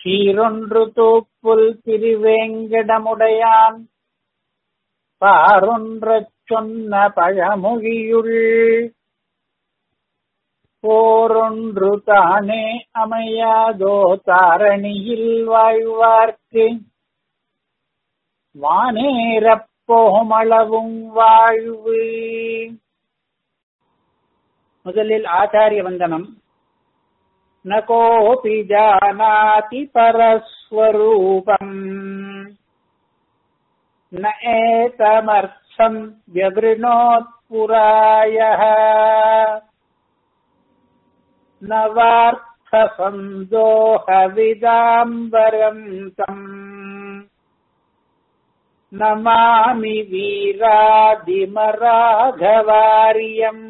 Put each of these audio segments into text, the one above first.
சீரொன்று தூப்புல் திருவேங்கடமுடையான் பாரொன்றச் சொன்ன பழமொழியுள் போரொன்று தானே அமையாதோ தாரணியில் வாழ்வார்க்கு வானேரப் போமளவும் வாழ்வு முதலில் ஆச்சாரிய வந்தனம் न कोऽपि जानाति परस्वरूपम् न एतमर्थम् व्यवृणोत्पुरायः न वार्थसन्दोहविदाम्बरम् तम् नमामि वीरादिमराघवार्यम्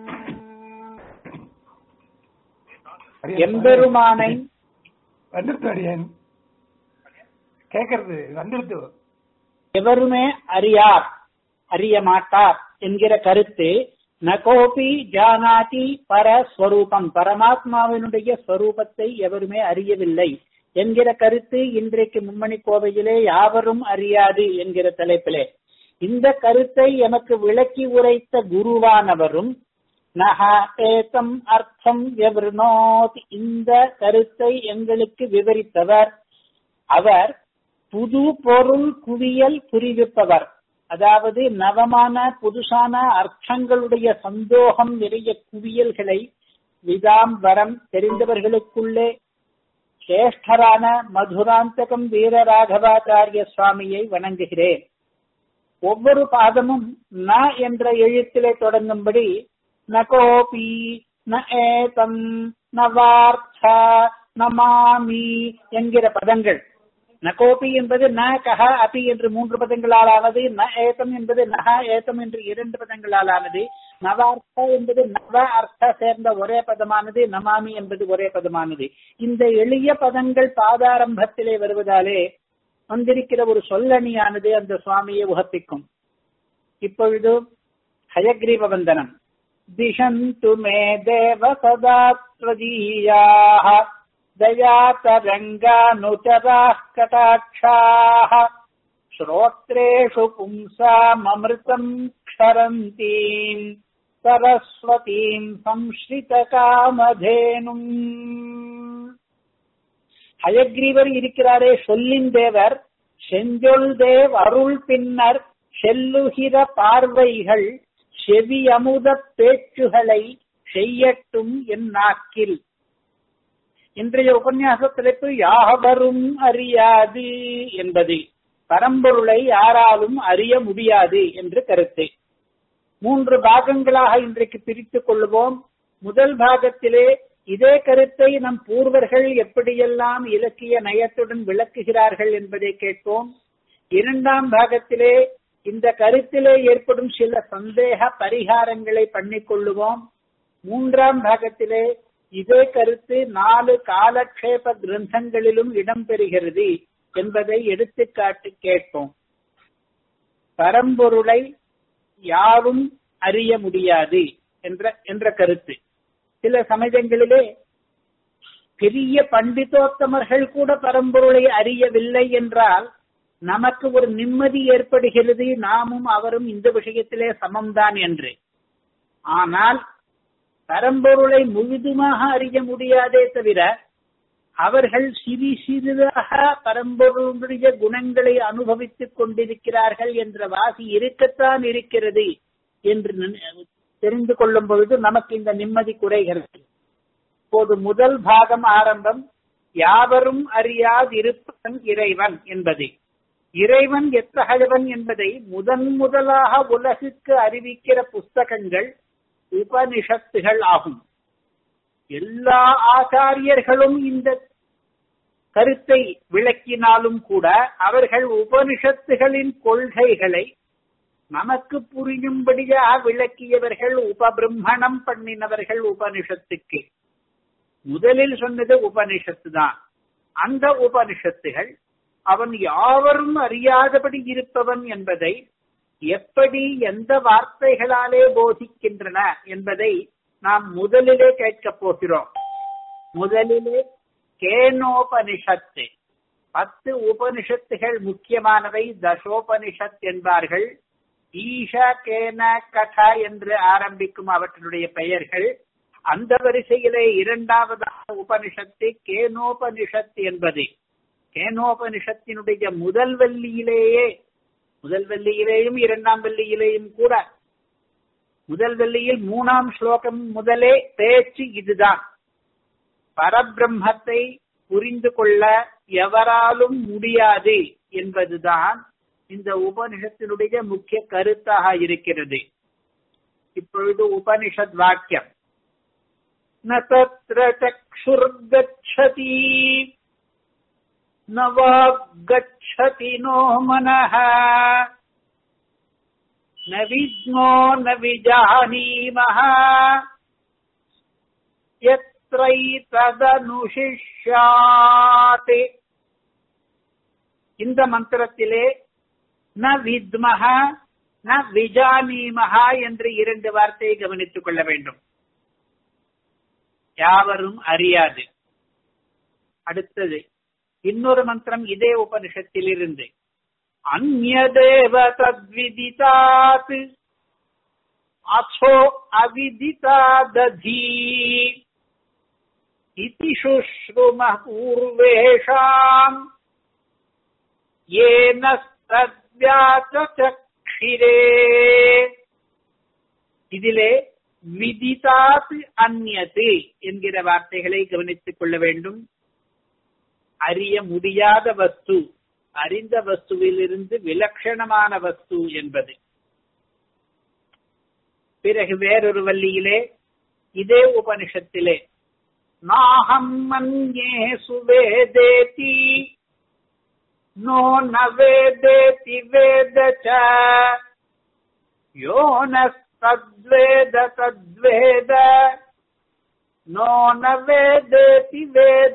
எம்பெருமானை வந்துருத்து அடியேன் கேக்குறது வந்துருத்து எவருமே அறியார் அறிய மாட்டார் என்கிற கருத்து நகோபி ஜானாதி பரஸ்வரூபம் பரமாத்மாவினுடைய ஸ்வரூபத்தை எவருமே அறியவில்லை என்கிற கருத்து இன்றைக்கு மும்மணி கோவையிலே யாவரும் அறியாது என்கிற தலைப்பிலே இந்த கருத்தை எமக்கு விளக்கி உரைத்த குருவானவரும் நக ஏதம் அர்த்தம் எவர்னோத் இந்த கருத்தை எங்களுக்கு விவரித்தவர் அவர் புது பொருள் குவியல் புரிவிப்பவர் அதாவது நவமான புதுசான அர்த்தங்களுடைய சந்தோகம் நிறைய குவியல்களை விதாம்பரம் தெரிந்தவர்களுக்குள்ளே சிரேஷ்டரான மதுராந்தகம் வீரராகவாச்சாரிய சுவாமியை வணங்குகிறேன் ஒவ்வொரு பாதமும் ந என்ற எழுத்திலே தொடங்கும்படி நகோபி ந ஏதம் நவார்த்த நமாமி என்கிற பதங்கள் நகோபி என்பது ந கஹ அபி என்று மூன்று பதங்களால் ஆனது ந ஏதம் என்பது நக ஏதம் என்று இரண்டு பதங்களால் ஆனது நவார்த்த என்பது நவ அர்த்த சேர்ந்த ஒரே பதமானது நமாமி என்பது ஒரே பதமானது இந்த எளிய பதங்கள் பாதாரம்பத்திலே வருவதாலே வந்திருக்கிற ஒரு சொல்லணியானது அந்த சுவாமியை உகப்பிக்கும் இப்பொழுது ஹயக்ரீவ வந்தனம் दिशन्तु मे देव सदा त्वदीयाः दयातरङ्गानुचराः कटाक्षाः श्रोत्रेषु पुंसाममृतम् क्षरन्तीम् सरस्वतीम् संश्रितकामधेनुम् ஹயக்ரீவர் இருக்கிறாரே சொல்லின் தேவர் செஞ்சொல் தேவ் அருள் பின்னர் செல்லுகிற பார்வைகள் செவி அமுத பேச்சுகளை செய்யட்டும் என் நாக்கில் இன்றைய உபன்யாச தலைப்பு யாவரும் அறியாது என்பது பரம்பொருளை யாராலும் அறிய முடியாது என்று கருத்து மூன்று பாகங்களாக இன்றைக்கு பிரித்துக் கொள்வோம் முதல் பாகத்திலே இதே கருத்தை நம் பூர்வர்கள் எப்படியெல்லாம் இலக்கிய நயத்துடன் விளக்குகிறார்கள் என்பதை கேட்போம் இரண்டாம் பாகத்திலே இந்த கருத்திலே ஏற்படும் சில சந்தேக பரிகாரங்களை பண்ணிக் கொள்ளுவோம் மூன்றாம் பாகத்திலே இதே கருத்து நாலு காலக்ஷேப கிரந்தங்களிலும் இடம்பெறுகிறது என்பதை எடுத்துக்காட்டு கேட்போம் பரம்பொருளை யாரும் அறிய முடியாது என்ற என்ற கருத்து சில சமயங்களிலே பெரிய பண்டிதோத்தமர்கள் கூட பரம்பொருளை அறியவில்லை என்றால் நமக்கு ஒரு நிம்மதி ஏற்படுகிறது நாமும் அவரும் இந்த விஷயத்திலே சமம்தான் என்று ஆனால் பரம்பொருளை முழுதுமாக அறிய முடியாதே தவிர அவர்கள் சிறு சிறிதாக பரம்பொருளுடைய குணங்களை அனுபவித்துக் கொண்டிருக்கிறார்கள் என்ற வாசி இருக்கத்தான் இருக்கிறது என்று தெரிந்து கொள்ளும் பொழுது நமக்கு இந்த நிம்மதி குறைகிறது இப்போது முதல் பாகம் ஆரம்பம் யாவரும் அறியாதிருப்பவன் இறைவன் என்பது இறைவன் எத்தகையவன் என்பதை முதன் முதலாக உலகுக்கு அறிவிக்கிற புஸ்தகங்கள் உபனிஷத்துகள் ஆகும் எல்லா ஆச்சாரியர்களும் இந்த கருத்தை விளக்கினாலும் கூட அவர்கள் உபனிஷத்துகளின் கொள்கைகளை நமக்கு புரியும்படியாக விளக்கியவர்கள் உபபிரம்மணம் பண்ணினவர்கள் உபனிஷத்துக்கு முதலில் சொன்னது உபனிஷத்து தான் அந்த உபனிஷத்துகள் அவன் யாவரும் அறியாதபடி இருப்பவன் என்பதை எப்படி எந்த வார்த்தைகளாலே போதிக்கின்றன என்பதை நாம் முதலிலே கேட்கப் போகிறோம் முதலிலே கேனோபனிஷத்து பத்து உபனிஷத்துகள் முக்கியமானவை தசோபனிஷத் என்பார்கள் ஈஷா கேன கதா என்று ஆரம்பிக்கும் அவற்றினுடைய பெயர்கள் அந்த வரிசையிலே இரண்டாவதாக உபனிஷத்து கேனோபனிஷத் என்பது கேனோபனிஷத்தினுடைய முதல் வள்ளியிலேயே முதல் வள்ளியிலேயும் இரண்டாம் வள்ளியிலேயும் கூட முதல் வள்ளியில் மூணாம் ஸ்லோகம் முதலே பேச்சு இதுதான் பரபிரம்மத்தை புரிந்து கொள்ள எவராலும் முடியாது என்பதுதான் இந்த உபனிஷத்தினுடைய முக்கிய கருத்தாக இருக்கிறது இப்பொழுது உபனிஷத் வாக்கியம் ந தத்ர சக்ஷுர்கச்சதி न वाग्गच्छति नो मनः न विद्मो न विजानीमः यत्रैतदनुशिष्यात् இந்த மந்திரத்திலே ந வித்மஹ ந விஜானீமஹ என்று இரண்டு வார்த்தையை கவனித்துக் கொள்ள வேண்டும் யாவரும் அறியாது அடுத்தது இன்னொரு மந்திரம் இதே உபனிஷத்தில் இருந்து அந்நதேவ தத்விதிதாத் அசோ அவிதிதா ததி இதி சுஷ்ரும பூர்வேஷாம் ஏன சத்யாச்சக்ஷிரே இதிலே விதிதாத் அந்நது என்கிற வார்த்தைகளை கவனித்துக் கொள்ள வேண்டும் அறிய முடியாத வஸ்து அறிந்த வஸ்துவிலிருந்து விலட்சணமான வஸ்து என்பது பிறகு வேறொரு வள்ளியிலே இதே உபனிஷத்திலே நாகம் மன்யே சுவேதேதி நோ ந வேதேதி வேத யோ நத்வேத தத்வேத நோ ந வேதேதி வேத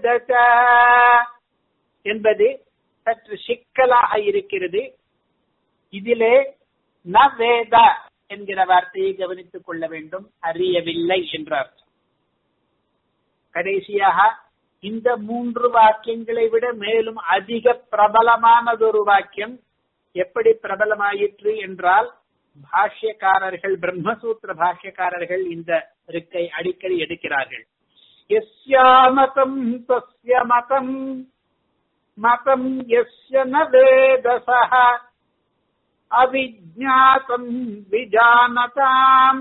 என்பது சற்று சிக்கலாக இருக்கிறது இதிலே ந வேத என்கிற வார்த்தையை கவனித்துக் கொள்ள வேண்டும் அறியவில்லை என்ற அர்த்தம் கடைசியாக இந்த மூன்று வாக்கியங்களை விட மேலும் அதிக பிரபலமானதொரு வாக்கியம் எப்படி பிரபலமாயிற்று என்றால் பாஷ்யக்காரர்கள் பிரம்மசூத்திர பாஷ்யக்காரர்கள் இந்த இருக்கை அடிக்கடி எடுக்கிறார்கள் எஸ்யாமதம் தஸ்ய மதம் மதம் எஸ்ய ந வேதசः அவிஜாத்தம் விஜானதாம்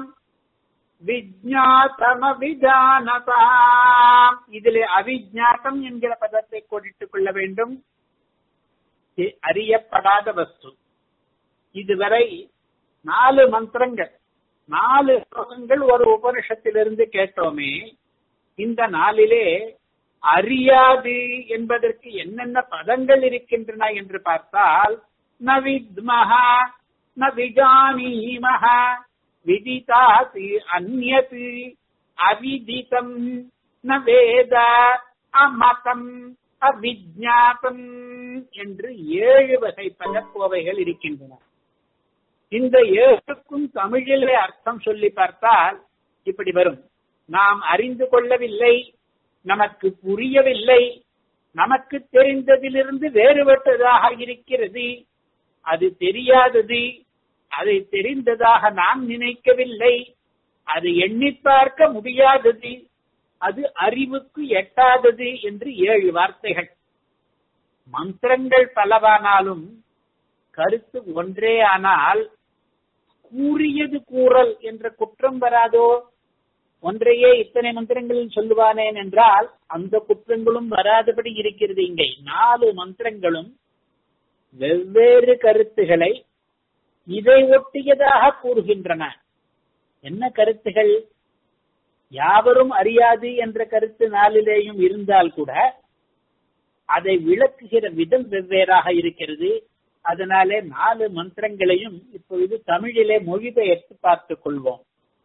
விஜாத்தமவிஜானதாம் இதிலே அவிஜாத்தம் என்கிற பதத்தை கொடிட்டுக் கொள்ள வேண்டும் அறியப்படாத வஸ்து இதுவரை நாலு மந்திரங்கள் நாலு ஸ்லோகங்கள் ஒரு உபனிஷத்திலிருந்து கேட்டோமே இந்த நாளிலே அறியாது என்பதற்கு என்னென்ன பதங்கள் இருக்கின்றன என்று பார்த்தால் ந வித்மஹ ந விஜானீமஹ விதிதாத் அந்யத் அவிதிதம் ந வேத அமதம் அவிஜாத்தம் என்று ஏழு வகை பதக்கோவைகள் இருக்கின்றன இந்த ஏழுக்கும் தமிழிலே அர்த்தம் சொல்லி பார்த்தால் இப்படி வரும் நாம் அறிந்து கொள்ளவில்லை நமக்கு புரியவில்லை நமக்கு தெரிந்ததிலிருந்து வேறுபட்டதாக இருக்கிறது அது தெரியாதது அதை தெரிந்ததாக நாம் நினைக்கவில்லை அது எண்ணி பார்க்க முடியாதது அது அறிவுக்கு எட்டாதது என்று ஏழு வார்த்தைகள் மந்திரங்கள் பலவானாலும் கருத்து ஒன்றே ஆனால் கூறியது கூறல் என்ற குற்றம் வராதோ ஒன்றையே இத்தனை மந்திரங்களில் சொல்லுவானேன் என்றால் அந்த குற்றங்களும் வராதபடி இருக்கிறது இங்கே நாலு மந்திரங்களும் வெவ்வேறு கருத்துகளை இதை ஒட்டியதாக கூறுகின்றன என்ன கருத்துகள் யாவரும் அறியாது என்ற கருத்து நாளிலேயும் இருந்தால் கூட அதை விளக்குகிற விதம் வெவ்வேறாக இருக்கிறது அதனாலே நாலு மந்திரங்களையும் இப்பொழுது தமிழிலே மொழிபெயர்த்து பார்த்துக் கொள்வோம்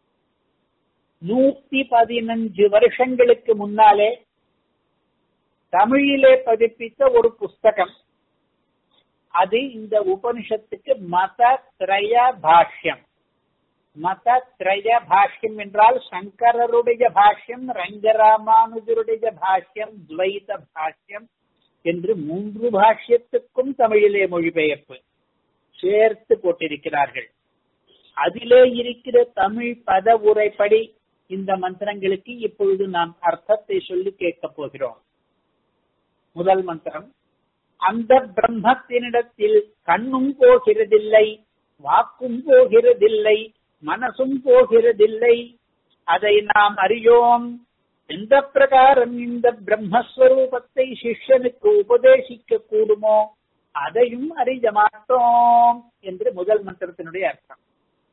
நூத்தி பதினஞ்சு வருஷங்களுக்கு முன்னாலே தமிழிலே பதிப்பித்த ஒரு புஸ்தகம் அது இந்த உபனிஷத்துக்கு மத திரய பாஷ்யம் மத திரய பாஷ்யம் என்றால் சங்கரருடைய பாஷ்யம் ரங்கராமானுஜருடைய பாஷ்யம் துவைத பாஷ்யம் என்று மூன்று பாஷ்யத்துக்கும் தமிழிலே மொழிபெயர்ப்பு சேர்த்து போட்டிருக்கிறார்கள் அதிலே இருக்கிற தமிழ் பத உரைப்படி இந்த மந்திரங்களுக்கு இப்பொழுது நாம் அர்த்தத்தை சொல்லி கேட்கப் போகிறோம் முதல் மந்திரம் அந்த பிரம்மத்தினிடத்தில் கண்ணும் போகிறதில்லை வாக்கும் போகிறதில்லை மனசும் போகிறதில்லை அதை நாம் அறியோம் எந்த பிரகாரம் இந்த பிரம்மஸ்வரூபத்தை சிஷ்யனுக்கு உபதேசிக்க கூடுமோ அதையும் அறிய மாட்டோம் என்று முதல் மந்திரத்தினுடைய அர்த்தம்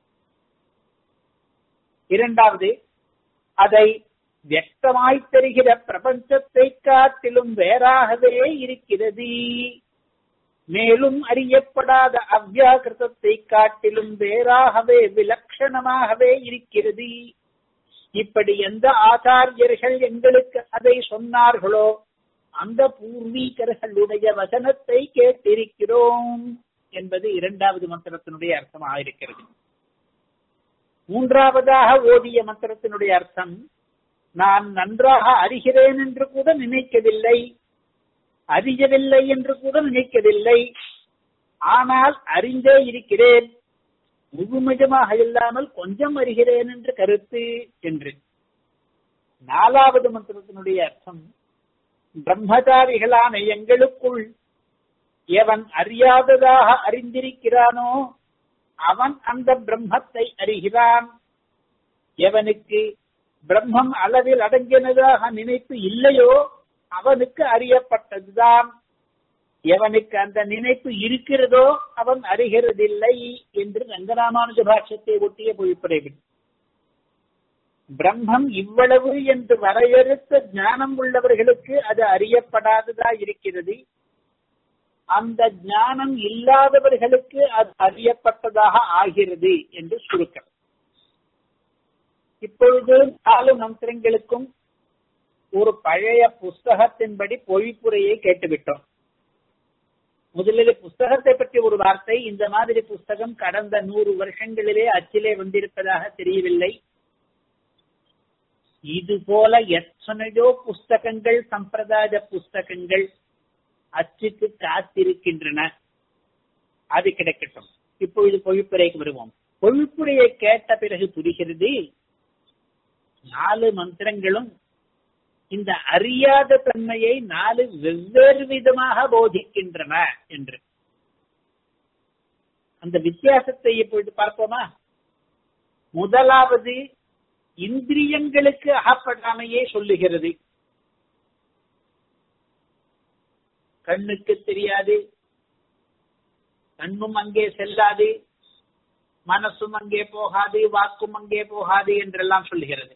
இரண்டாவது அதை வியக்தமாய் தெரிகிற பிரபஞ்சத்தை காட்டிலும் வேறாகவே இருக்கிறது மேலும் அறியப்படாத அவ்யாகிருதத்தை காட்டிலும் வேறாகவே விலட்சணமாகவே இருக்கிறது இப்படி எந்த ஆச்சாரியர்கள் எங்களுக்கு அதை சொன்னார்களோ அந்த பூர்வீகர்களுடைய வசனத்தை கேட்டிருக்கிறோம் என்பது இரண்டாவது மந்திரத்தினுடைய அர்த்தமாக இருக்கிறது மூன்றாவதாக ஓதிய மந்திரத்தினுடைய அர்த்தம் நான் நன்றாக அறிகிறேன் என்று கூட நினைக்கவில்லை அறியவில்லை என்று கூட நினைக்கவில்லை ஆனால் அறிந்தே இருக்கிறேன் முழுமையமாக இல்லாமல் கொஞ்சம் அறிகிறேன் என்று கருத்து என்று நாலாவது மந்திரத்தினுடைய அர்த்தம் பிரம்மச்சாரிகளான எங்களுக்குள் எவன் அறியாததாக அறிந்திருக்கிறானோ அவன் அந்த பிரம்மத்தை அறிகிறான் எவனுக்கு பிரம்மம் அளவில் அடங்கினதாக நினைப்பு இல்லையோ அவனுக்கு அறியப்பட்டதுதான் எவனுக்கு அந்த நினைப்பு இருக்கிறதோ அவன் அறிகிறதில்லை என்று ரங்கராமானுஜ பாஷ்யத்தை ஒட்டிய பொழிப்புரைவில் பிரம்மம் இவ்வளவு என்று வரையறுத்த ஞானம் உள்ளவர்களுக்கு அது அறியப்படாததா இருக்கிறது அந்த ஞானம் இல்லாதவர்களுக்கு அது அறியப்பட்டதாக ஆகிறது என்று சுருக்கம் இப்பொழுது நாலு மந்திரங்களுக்கும் ஒரு பழைய புஸ்தகத்தின்படி பொழிப்புரையை கேட்டுவிட்டோம் முதலில் புஸ்தகத்தை பற்றி ஒரு வார்த்தை இந்த மாதிரி புஸ்தகம் கடந்த நூறு வருஷங்களிலே அச்சிலே வந்திருப்பதாக தெரியவில்லை இது போல எத்தனையோ புஸ்தகங்கள் சம்பிரதாய புஸ்தகங்கள் அச்சுக்கு காத்திருக்கின்றன அது கிடைக்கட்டும் இப்பொழுது பொழிப்புரைக்கு வருவோம் பொழிப்புரையை கேட்ட பிறகு புரிகிறது நாலு மந்திரங்களும் இந்த அறியாத தன்மையை நாலு வெவ்வேறு விதமாக போதிக்கின்றன என்று அந்த வித்தியாசத்தை இப்பொழுது பார்ப்போமா முதலாவது இந்திரியங்களுக்கு அகப்படாமையே சொல்லுகிறது கண்ணுக்கு தெரியாது கண்ணும் அங்கே செல்லாது மனசும் அங்கே போகாது வாக்கும் அங்கே போகாது என்றெல்லாம் சொல்லுகிறது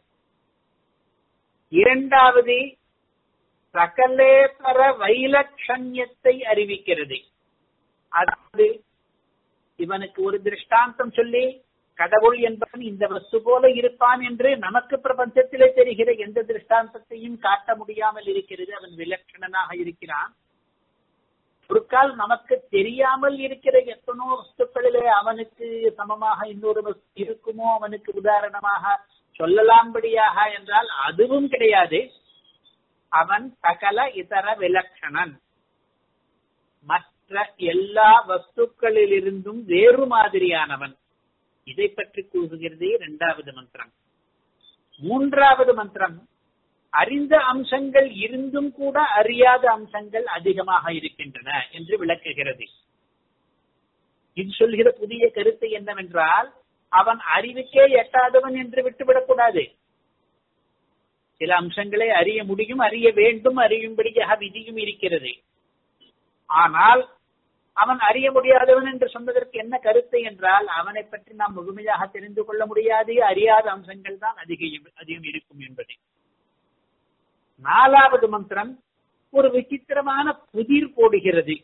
இரண்டாவது சகலேபர வைலட்சண்யத்தை அறிவிக்கிறது அதாவது இவனுக்கு ஒரு திருஷ்டாந்தம் சொல்லி கடவுள் என்பவன் இந்த வஸ்து போல இருப்பான் என்று நமக்கு பிரபஞ்சத்திலே தெரிகிற எந்த திருஷ்டாந்தத்தையும் காட்ட முடியாமல் இருக்கிறது அவன் விலட்சணனாக இருக்கிறான் ஒரு கால் நமக்கு தெரியாமல் இருக்கிற எத்தனோ வஸ்துக்களிலே அவனுக்கு சமமாக இன்னொரு வஸ்து இருக்குமோ அவனுக்கு உதாரணமாக சொல்லலாம்படியாக என்றால் அதுவும் கிடையாது அவன் சகல இதர விலட்சணன் மற்ற எல்லா வஸ்துக்களிலிருந்தும் வேறு மாதிரியானவன் இதை பற்றி கூறுகிறது இரண்டாவது மந்திரம் மூன்றாவது மந்திரம் அறிந்த அம்சங்கள் இருந்தும் கூட அறியாத அம்சங்கள் அதிகமாக இருக்கின்றன என்று விளக்குகிறது இது சொல்கிற புதிய கருத்து என்னவென்றால் அவன் அறிவுக்கே எட்டாதவன் என்று விட்டுவிடக்கூடாது சில அம்சங்களை அறிய முடியும் அறிய வேண்டும் அறியும்படியாக விதியும் இருக்கிறது ஆனால் அவன் அறிய முடியாதவன் என்று சொன்னதற்கு என்ன கருத்து என்றால் அவனை பற்றி நாம் முழுமையாக தெரிந்து கொள்ள முடியாது அறியாத அம்சங்கள் தான் அதிகம் அதிகம் இருக்கும் என்பது நாலாவது மந்திரம் ஒரு விசித்திரமான புதிர் போடுகிறது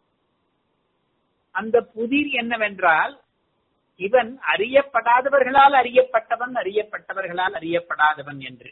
அந்த புதிர் என்னவென்றால் இவன் அறியப்படாதவர்களால் அறியப்பட்டவன் அறியப்பட்டவர்களால் அறியப்படாதவன் என்று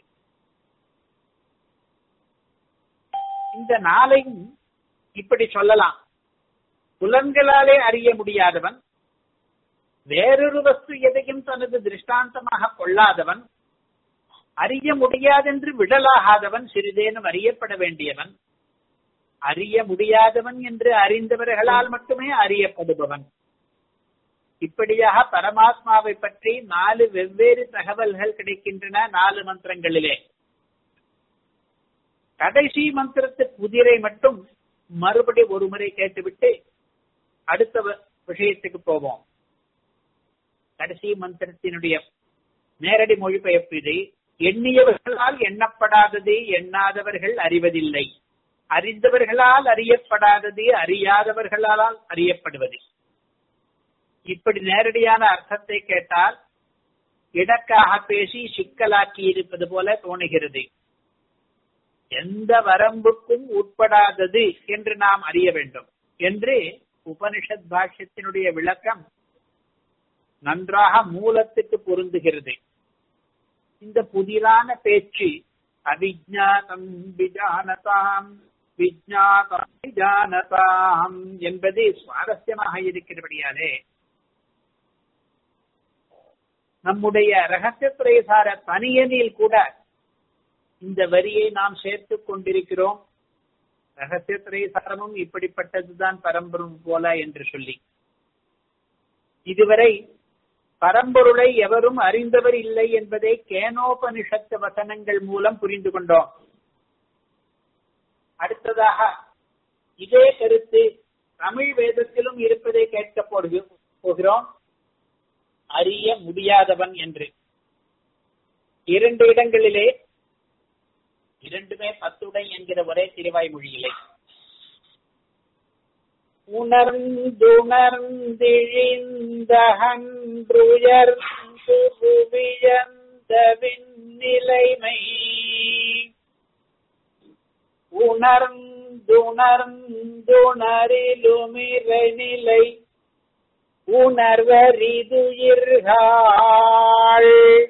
இந்த நாளையும் இப்படி சொல்லலாம் புலன்களாலே அறிய முடியாதவன் வேறொரு வஸ்து எதையும் தனது திருஷ்டாந்தமாக கொள்ளாதவன் அறிய முடியாதென்று விடலாகாதவன் சிறிதேனும் அறியப்பட வேண்டியவன் அறிய முடியாதவன் என்று அறிந்தவர்களால் மட்டுமே அறியப்படுபவன் இப்படியாக பரமாத்மாவை பற்றி நாலு வெவ்வேறு தகவல்கள் கிடைக்கின்றன நாலு மந்திரங்களிலே கடைசி மந்திரத்து குதிரை மட்டும் மறுபடி ஒரு முறை கேட்டுவிட்டு அடுத்த விஷயத்துக்கு போவோம் கடைசி மந்திரத்தினுடைய நேரடி மொழிபெயர்ப்பு இது எண்ணியவர்களால் எண்ணப்படாதது எண்ணாதவர்கள் அறிவதில்லை அறிந்தவர்களால் அறியப்படாதது அறியாதவர்களால் அறியப்படுவது இப்படி நேரடியான அர்த்தத்தை கேட்டால் இடக்காக பேசி சிக்கலாக்கி இருப்பது போல தோணுகிறது எந்த வரம்புக்கும் உட்படாதது என்று நாம் அறிய வேண்டும் என்று உபனிஷத் பாஷ்யத்தினுடைய விளக்கம் நன்றாக மூலத்துக்கு பொருந்துகிறது இந்த புதிரான பேச்சு அவிஜாதம் விஜானதாம் விஜாதம் விஜானதாம் என்பது சுவாரஸ்யமாக இருக்கிறபடியாலே நம்முடைய ரகசிய பிரேசார தனியனில் கூட இந்த வரியை நாம் சேர்த்துக் கொண்டிருக்கிறோம் ரகசிய திரைசாரமும் இப்படிப்பட்டதுதான் பரம்பரும் போல என்று சொல்லி இதுவரை பரம்பொருளை எவரும் அறிந்தவர் இல்லை என்பதை கேனோபனிஷத்து வசனங்கள் மூலம் புரிந்து கொண்டோம் அடுத்ததாக இதே கருத்து தமிழ் வேதத்திலும் இருப்பதை கேட்க போகிறோம் அறிய முடியாதவன் என்று இரண்டு இடங்களிலே இரண்டுமே பத்துடை என்கிற ஒரே திருவாய் மொழியிலே உணர்ந்துணர்ந்திழிந்தகன்றுயர்ந்துவிழந்தவின் உணர்ந்துணர்ந்துணரிலுமிரை நிலை உணர்வரிதுயிர்கள்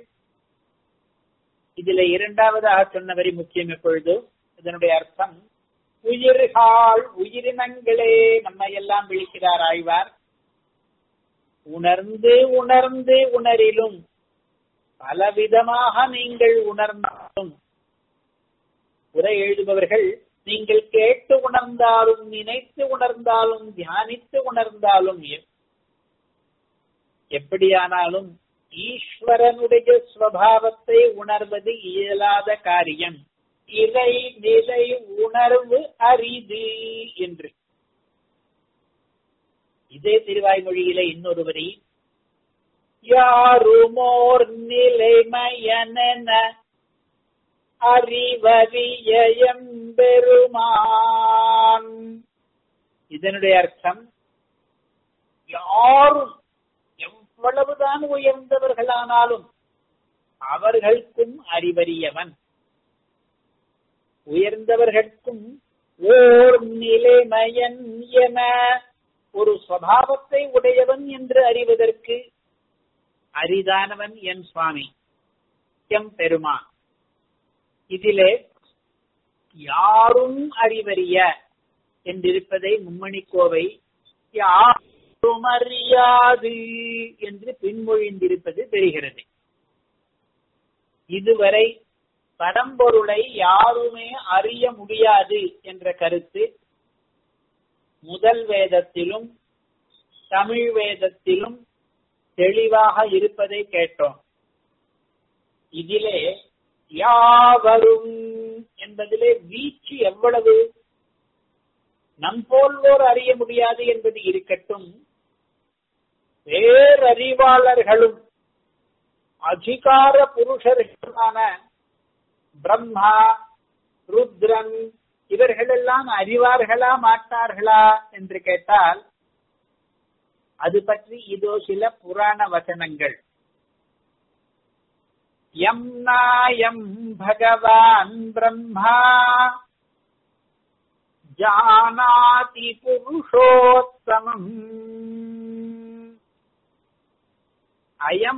இதுல இரண்டாவதாக சொன்ன வரி முக்கியம் எப்பொழுது இதனுடைய அர்த்தம் உயிர்கள் உயிரினங்களே நம்மை எல்லாம் விழிக்கிறார் ஆழ்வார் உணர்ந்து உணர்ந்து உணரிலும் பலவிதமாக நீங்கள் உணர்ந்தாலும் உரை எழுதுபவர்கள் நீங்கள் கேட்டு உணர்ந்தாலும் நினைத்து உணர்ந்தாலும் தியானித்து உணர்ந்தாலும் எப்படியானாலும் ஈஸ்வரனுடைய ஸ்வபாவத்தை உணர்வது இயலாத காரியம் இறை நிலை உணர்வு அரிது என்று இதே திருவாய்மொழியில இன்னொரு வரி யாருமோர் நிலைமயன அறிவறியம் பெருமான் இதனுடைய அர்த்தம் யாரும் எவ்வளவுதான் உயர்ந்தவர்களானாலும் அவர்களுக்கும் அறிவறியவன் உயர்ந்தவர்களுக்கும் ஓர் நிலைமயன் என ஒரு சுவாவத்தை உடையவன் என்று அறிவதற்கு அரிதானவன் என் சுவாமி எம் பெருமான் இதிலே யாரும் அறிவறிய என்றிருப்பதை மும்மணி கோவை யாரும் அறியாது என்று பின்மொழிந்திருப்பது தெரிகிறது இதுவரை பரம்பொருளை யாருமே அறிய முடியாது என்ற கருத்து முதல் வேதத்திலும் தமிழ் வேதத்திலும் தெளிவாக இருப்பதை கேட்டோம் இதிலே யாவரும் என்பதிலே வீச்சு எவ்வளவு நம் போல்வோர் அறிய முடியாது என்பது இருக்கட்டும் வேறறிவாளர்களும் அதிகார புருஷர்களான பிரம்மா ருத்ரன் இவர்களெல்லாம் அறிவார்களா மாட்டார்களா என்று கேட்டால் அது பற்றி இதோ சில புராண வசனங்கள் எம் நாயம் பகவான் பிரம்மா ஜானாதி புருஷோத்தமம் அயம்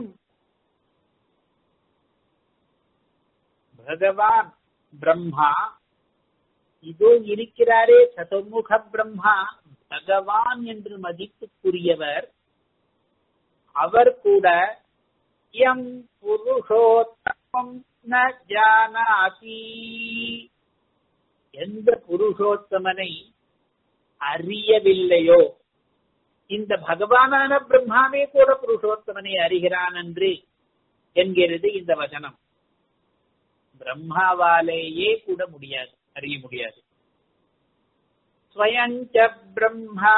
பகவான் பிரம்மா இதோ இருக்கிறாரே சதுர்முக பிரம்மா பகவான் என்று மதிப்புக்குரியவர் அவர் கூட எம் புருஷோத்தமம் ந ஜானாதி எந்த புருஷோத்தமனை அறியவில்லையோ இந்த பகவானான பிரம்மாவே கூட புருஷோத்தமனை அறிகிறான் என்று என்கிறது இந்த வசனம் பிரம்மாவாலேயே கூட முடியாது அறிய முடியாது ஸ்வயஞ்ச பிரம்மா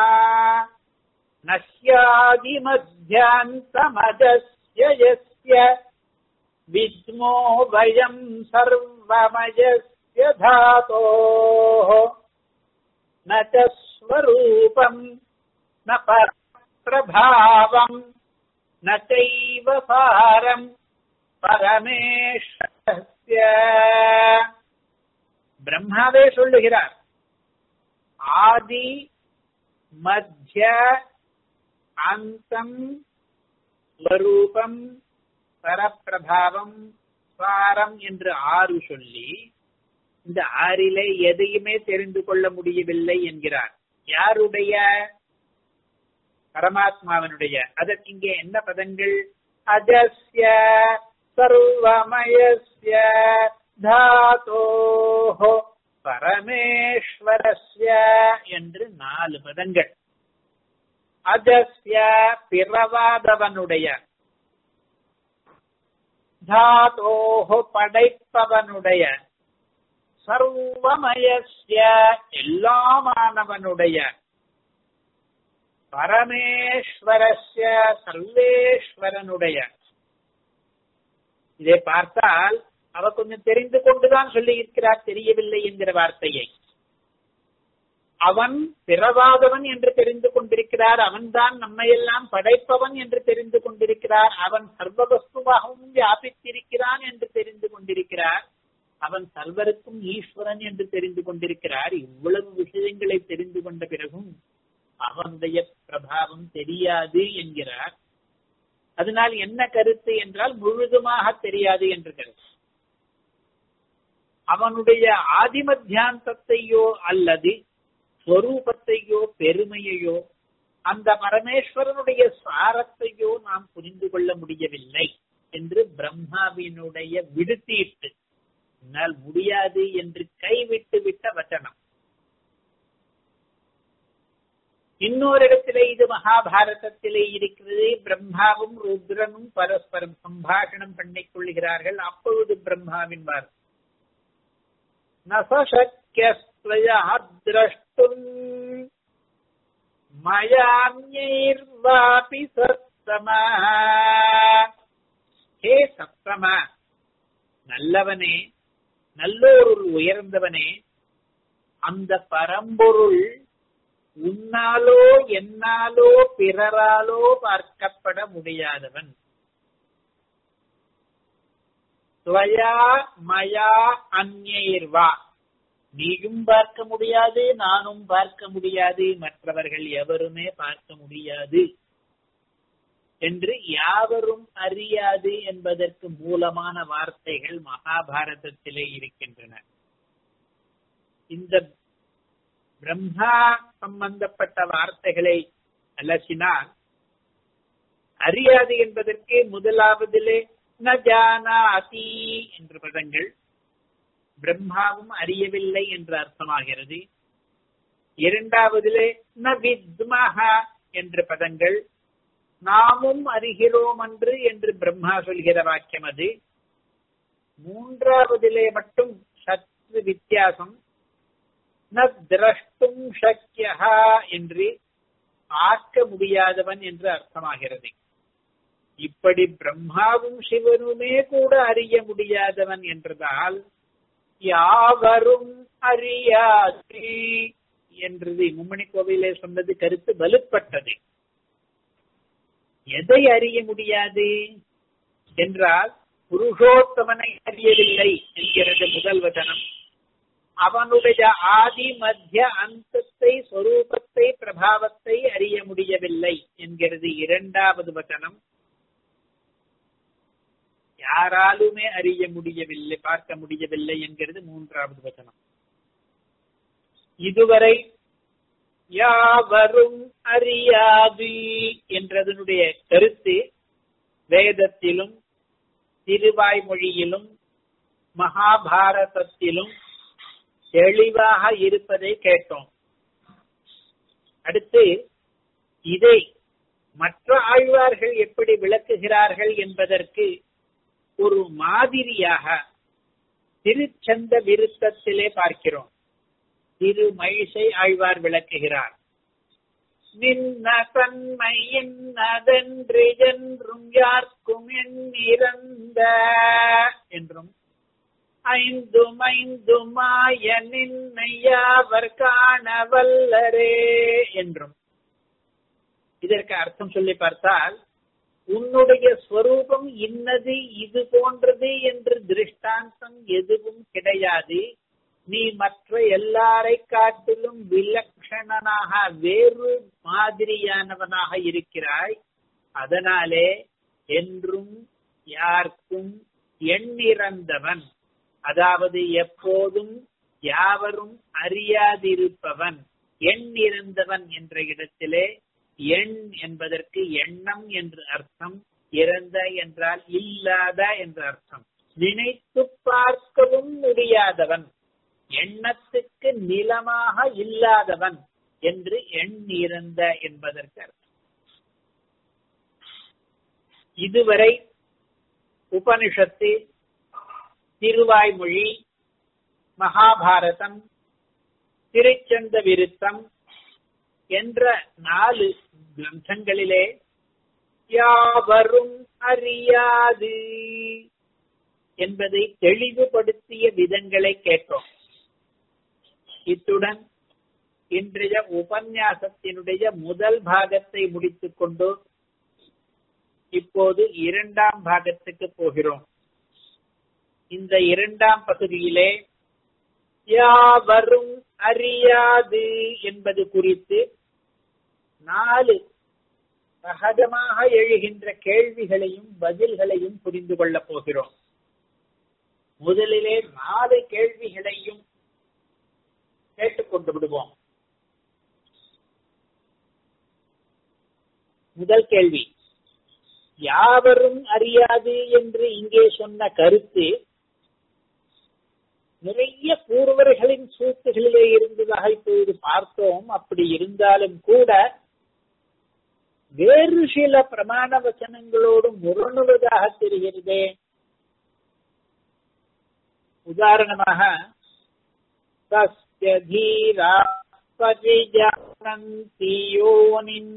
நஸ்யாதிமத்தியாந்தமஜஸ்ய யஸ்ய வித்மோ வயம் சர்வமஜஸ்ய தாதோः न च स्वरूपम् न प्रभावम् न चैव पारम् பரமேஸ்வரஸ்ய பிரம்மாவே சொல்லுகிறார் ஆதி மத்திய அந்தம் ஸ்வரூபம் பரப்பிரபாவம் ஸ்வாரம் என்று ஆறு சொல்லி இந்த ஆறிலே எதையுமே தெரிந்து கொள்ள முடியவில்லை என்கிறார் யாருடைய பரமாத்மாவனுடைய அதற்கு இங்கே என்ன பதங்கள் அஜஸ்ய சர்வமயஸ்ய தாதோஹோ பரமேஸ்வரஸ்ய என்று நாலு பதங்கள் அஜஸ்ய பிறவாதவனுடைய தாதோஹோ படைப்பவனுடைய சர்வமயஸ்ய எல்லாமானவனுடைய பரமேஸ்வரஸ்ய சர்வேஸ்வரனுடைய இதை பார்த்தால் அவ கொஞ்சம் தெரிந்து கொண்டுதான் சொல்லி இருக்கிறார் தெரியவில்லை என்கிற வார்த்தையை அவன் பிறவாதவன் என்று தெரிந்து கொண்டிருக்கிறார் அவன்தான் நம்மையெல்லாம் படைப்பவன் என்று தெரிந்து கொண்டிருக்கிறார் அவன் சர்வவஸ்துவாகவும் வியாபித்திருக்கிறான் என்று தெரிந்து கொண்டிருக்கிறார் அவன் சர்வருக்கும் ஈஸ்வரன் என்று தெரிந்து கொண்டிருக்கிறார் இவ்வளவு விஷயங்களை தெரிந்து கொண்ட பிறகும் அவனுடைய பிரபாவம் தெரியாது என்கிறார் அதனால் என்ன கருத்து என்றால் முழுதுமாக தெரியாது என்று கருத்து அவனுடைய ஆதிமத்தியாந்தத்தையோ அல்லது ஸ்வரூபத்தையோ பெருமையையோ அந்த பரமேஸ்வரனுடைய சாரத்தையோ நாம் புரிந்து கொள்ள முடியவில்லை என்று பிரம்மாவினுடைய விடுத்தீட்டு என்னால் முடியாது என்று கைவிட்டு விட்ட வச்சனம் இன்னொரு இடத்திலே இது மகாபாரதத்திலே இருக்கிறது பிரம்மாவும் ருத்ரனும் பரஸ்பரம் சம்பாஷணம் பண்ணிக் கொள்கிறார்கள் அப்பொழுது பிரம்மாவின் வார்த்தை நசக்கியஸ்வயா திரஷ்டும் மயான்யைர்வாபி சத்தமா ஹே சத்தமா நல்லவனே நல்லோருள் உயர்ந்தவனே அந்த பரம்பொருள் உன்னாலோ என்னாலோ பிறராலோ பார்க்கப்பட முடியாதவன் துவயா மயா அந்நேர்வா நீயும் பார்க்க முடியாது நானும் பார்க்க முடியாது மற்றவர்கள் எவருமே பார்க்க முடியாது என்று யாவரும் அறியாது என்பதற்கு மூலமான வார்த்தைகள் மகாபாரதத்திலே இருக்கின்றன இந்த பிரம்மா சம்பந்தப்பட்ட வார்த்தைகளை அலசினால் அறியாது என்பதற்கு முதலாவதிலே ந ஜானாதி என்ற பதங்கள் பிரம்மாவும் அறியவில்லை என்று அர்த்தமாகிறது இரண்டாவதிலே ந வித்மஹா என்ற பதங்கள் நாமும் அறிகிறோம் அன்று என்று பிரம்மா சொல்கிற வாக்கியம் அது மூன்றாவதிலே மட்டும் சற்று வித்தியாசம் ந திரஷ்டும் சக்கியா என்று பார்க்க முடியாதவன் என்று அர்த்தமாகிறது இப்படி பிரம்மாவும் சிவனுமே கூட அறிய முடியாதவன் என்றதால் யாவரும் அறியாது என்றது மும்மணி கோவிலே சொன்னது கருத்து வலுப்பட்டது எதை அறிய முடியாது என்றால் புருஷோத்தமனை அறியவில்லை என்கிறது முதல் வசனம் அவனுடைய ஆதி மத்திய அந்தத்தை சொரூபத்தை பிரபாவத்தை அறிய முடியவில்லை என்கிறது இரண்டாவது வசனம் யாராலுமே அறிய முடியவில்லை பார்க்க முடியவில்லை என்கிறது மூன்றாவது வசனம் இதுவரை யாவரும் அறியாது என்றதனுடைய கருத்து வேதத்திலும் திருவாய்மொழியிலும் மகாபாரதத்திலும் தெளிவாக இருப்பதை கேட்டோம் அடுத்து இதை மற்ற ஆழ்வார்கள் எப்படி விளக்குகிறார்கள் என்பதற்கு ஒரு மாதிரியாக திருச்சந்த விருத்தத்திலே பார்க்கிறோம் திரு மகிஷை ஆழ்வார் விளக்குகிறார் நின்ன தன்மை என்னதென்று என்றும் யார்க்கும் எண்ணிறந்த என்றும் ஐந்தும் ஐந்துமாய நின்னையாவர் காண வல்லரே என்றும் இதற்கு அர்த்தம் சொல்லி பார்த்தால் உன்னுடைய ஸ்வரூபம் இன்னது இது போன்றது என்று திருஷ்டாந்தம் எதுவும் கிடையாது நீ மற்ற எல்லாரை காட்டிலும் விலக்ஷணனாக வேறு மாதிரியானவனாக இருக்கிறாய் அதனாலே என்றும் யாருக்கும் எண்ணிறந்தவன் அதாவது எப்போதும் யாவரும் அறியாதிருப்பவன் எண்ணிறந்தவன் என்ற இடத்திலே எண் என்பதற்கு எண்ணம் என்று அர்த்தம் இறந்த என்றால் இல்லாத என்று அர்த்தம் நினைத்து பார்க்கவும் முடியாதவன் எண்ணத்துக்கு நிலமாக இல்லாதவன் என்று எண் இறந்த என்பதற்கு அர்த்தம் இதுவரை உபனிஷத்து திருவாய்மொழி மகாபாரதம் திருச்சந்த விருத்தம் என்ற நாலு கிரந்தங்களிலே யாவரும் அறியாது என்பதை தெளிவுபடுத்திய விதங்களை கேட்டோம் இத்துடன் இன்றைய உபன்யாசத்தினுடைய முதல் பாகத்தை முடித்துக் கொண்டு இப்போது இரண்டாம் பாகத்துக்கு போகிறோம் இந்த இரண்டாம் பகுதியிலே யாவரும் அறியாது என்பது குறித்து நாலு சகஜமாக எழுகின்ற கேள்விகளையும் பதில்களையும் புரிந்து கொள்ளப் போகிறோம் முதலிலே நாலு கேள்விகளையும் கேட்டுக்கொண்டு விடுவோம் முதல் கேள்வி யாவரும் அறியாது என்று இங்கே சொன்ன கருத்து நிறைய பூர்வர்களின் சூத்துகளிலே இருந்ததாக இப்பொழுது பார்த்தோம் அப்படி இருந்தாலும் கூட வேறு சில பிரமாண வச்சனங்களோடு முரணுவதாக தெரிகிறதே உதாரணமாக தஸ்ய தீரா பரிஜானந்தி யோனின்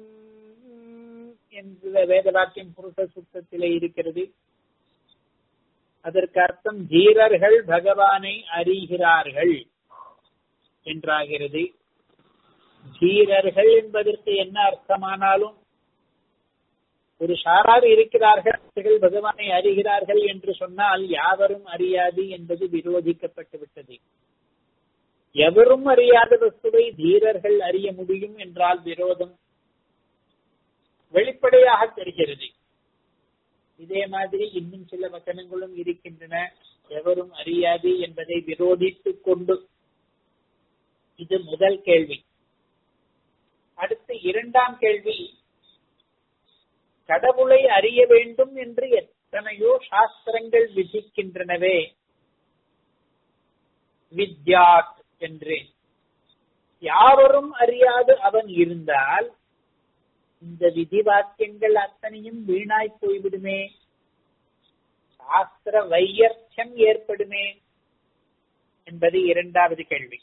என்ற வேத வாக்கியம் புருஷ சுத்தத்திலே இருக்கிறது அதற்கு அர்த்தம் தீரர்கள் பகவானை அறிகிறார்கள் என்றாகிறது தீரர்கள் என்பதற்கு என்ன அர்த்தமானாலும் ஒரு சாரார் இருக்கிறார்கள் அவர்கள் பகவானை அறிகிறார்கள் என்று சொன்னால் யாவரும் அறியாது என்பது விரோதிக்கப்பட்டு விட்டது எவரும் அறியாத வஸ்துவை தீரர்கள் அறிய முடியும் என்றால் விரோதம் வெளிப்படையாக தெரிகிறது இதே மாதிரி இன்னும் சில வசனங்களும் இருக்கின்றன எவரும் அறியாது என்பதை விரோதித்துக் கொண்டு இது முதல் கேள்வி அடுத்து இரண்டாம் கேள்வி கடவுளை அறிய வேண்டும் என்று எத்தனையோ சாஸ்திரங்கள் விதிக்கின்றனவே வித்யாத் என்று யாவரும் அறியாது அவன் இருந்தால் இந்த விதி வாக்கியங்கள் அத்தனையும் வீணாய் போய்விடுமே சாஸ்திர வையர்த்தம் ஏற்படுமே என்பது இரண்டாவது கேள்வி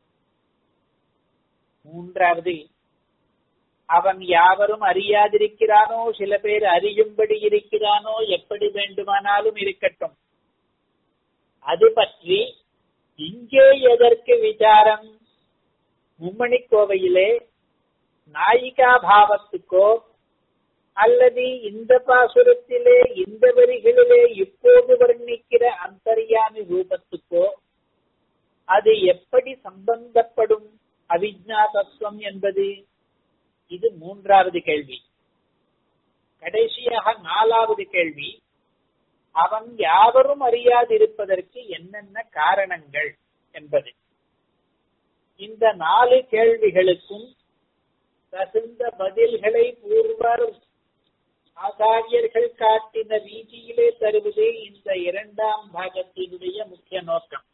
மூன்றாவது அவன் யாவரும் அறியாதிருக்கிறானோ சில பேர் அறியும்படி இருக்கிறானோ எப்படி வேண்டுமானாலும் இருக்கட்டும் அது பற்றி இங்கே எதற்கு விசாரம் மும்மணி கோவையிலே நாயிகா பாவத்துக்கோ அல்லது இந்த பாசுரத்திலே இந்த வரிகளிலே இப்போது வர்ணிக்கிற அந்தர்யாமி ரூபத்துக்கோ அது எப்படி சம்பந்தப்படும் அவிஜ்ஞா தத்துவம் என்பது இது மூன்றாவது கேள்வி கடைசியாக நாலாவது கேள்வி அவன் யாவரும் அறியாதிருப்பதற்கு என்னென்ன காரணங்கள் என்பது இந்த நாலு கேள்விகளுக்கும் தகுந்த பதில்களை பூர்வர் ஆச்சாரியர்கள் காட்டின ரீதியிலே தருவதே இந்த இரண்டாம் பாகத்தினுடைய முக்கிய நோக்கம்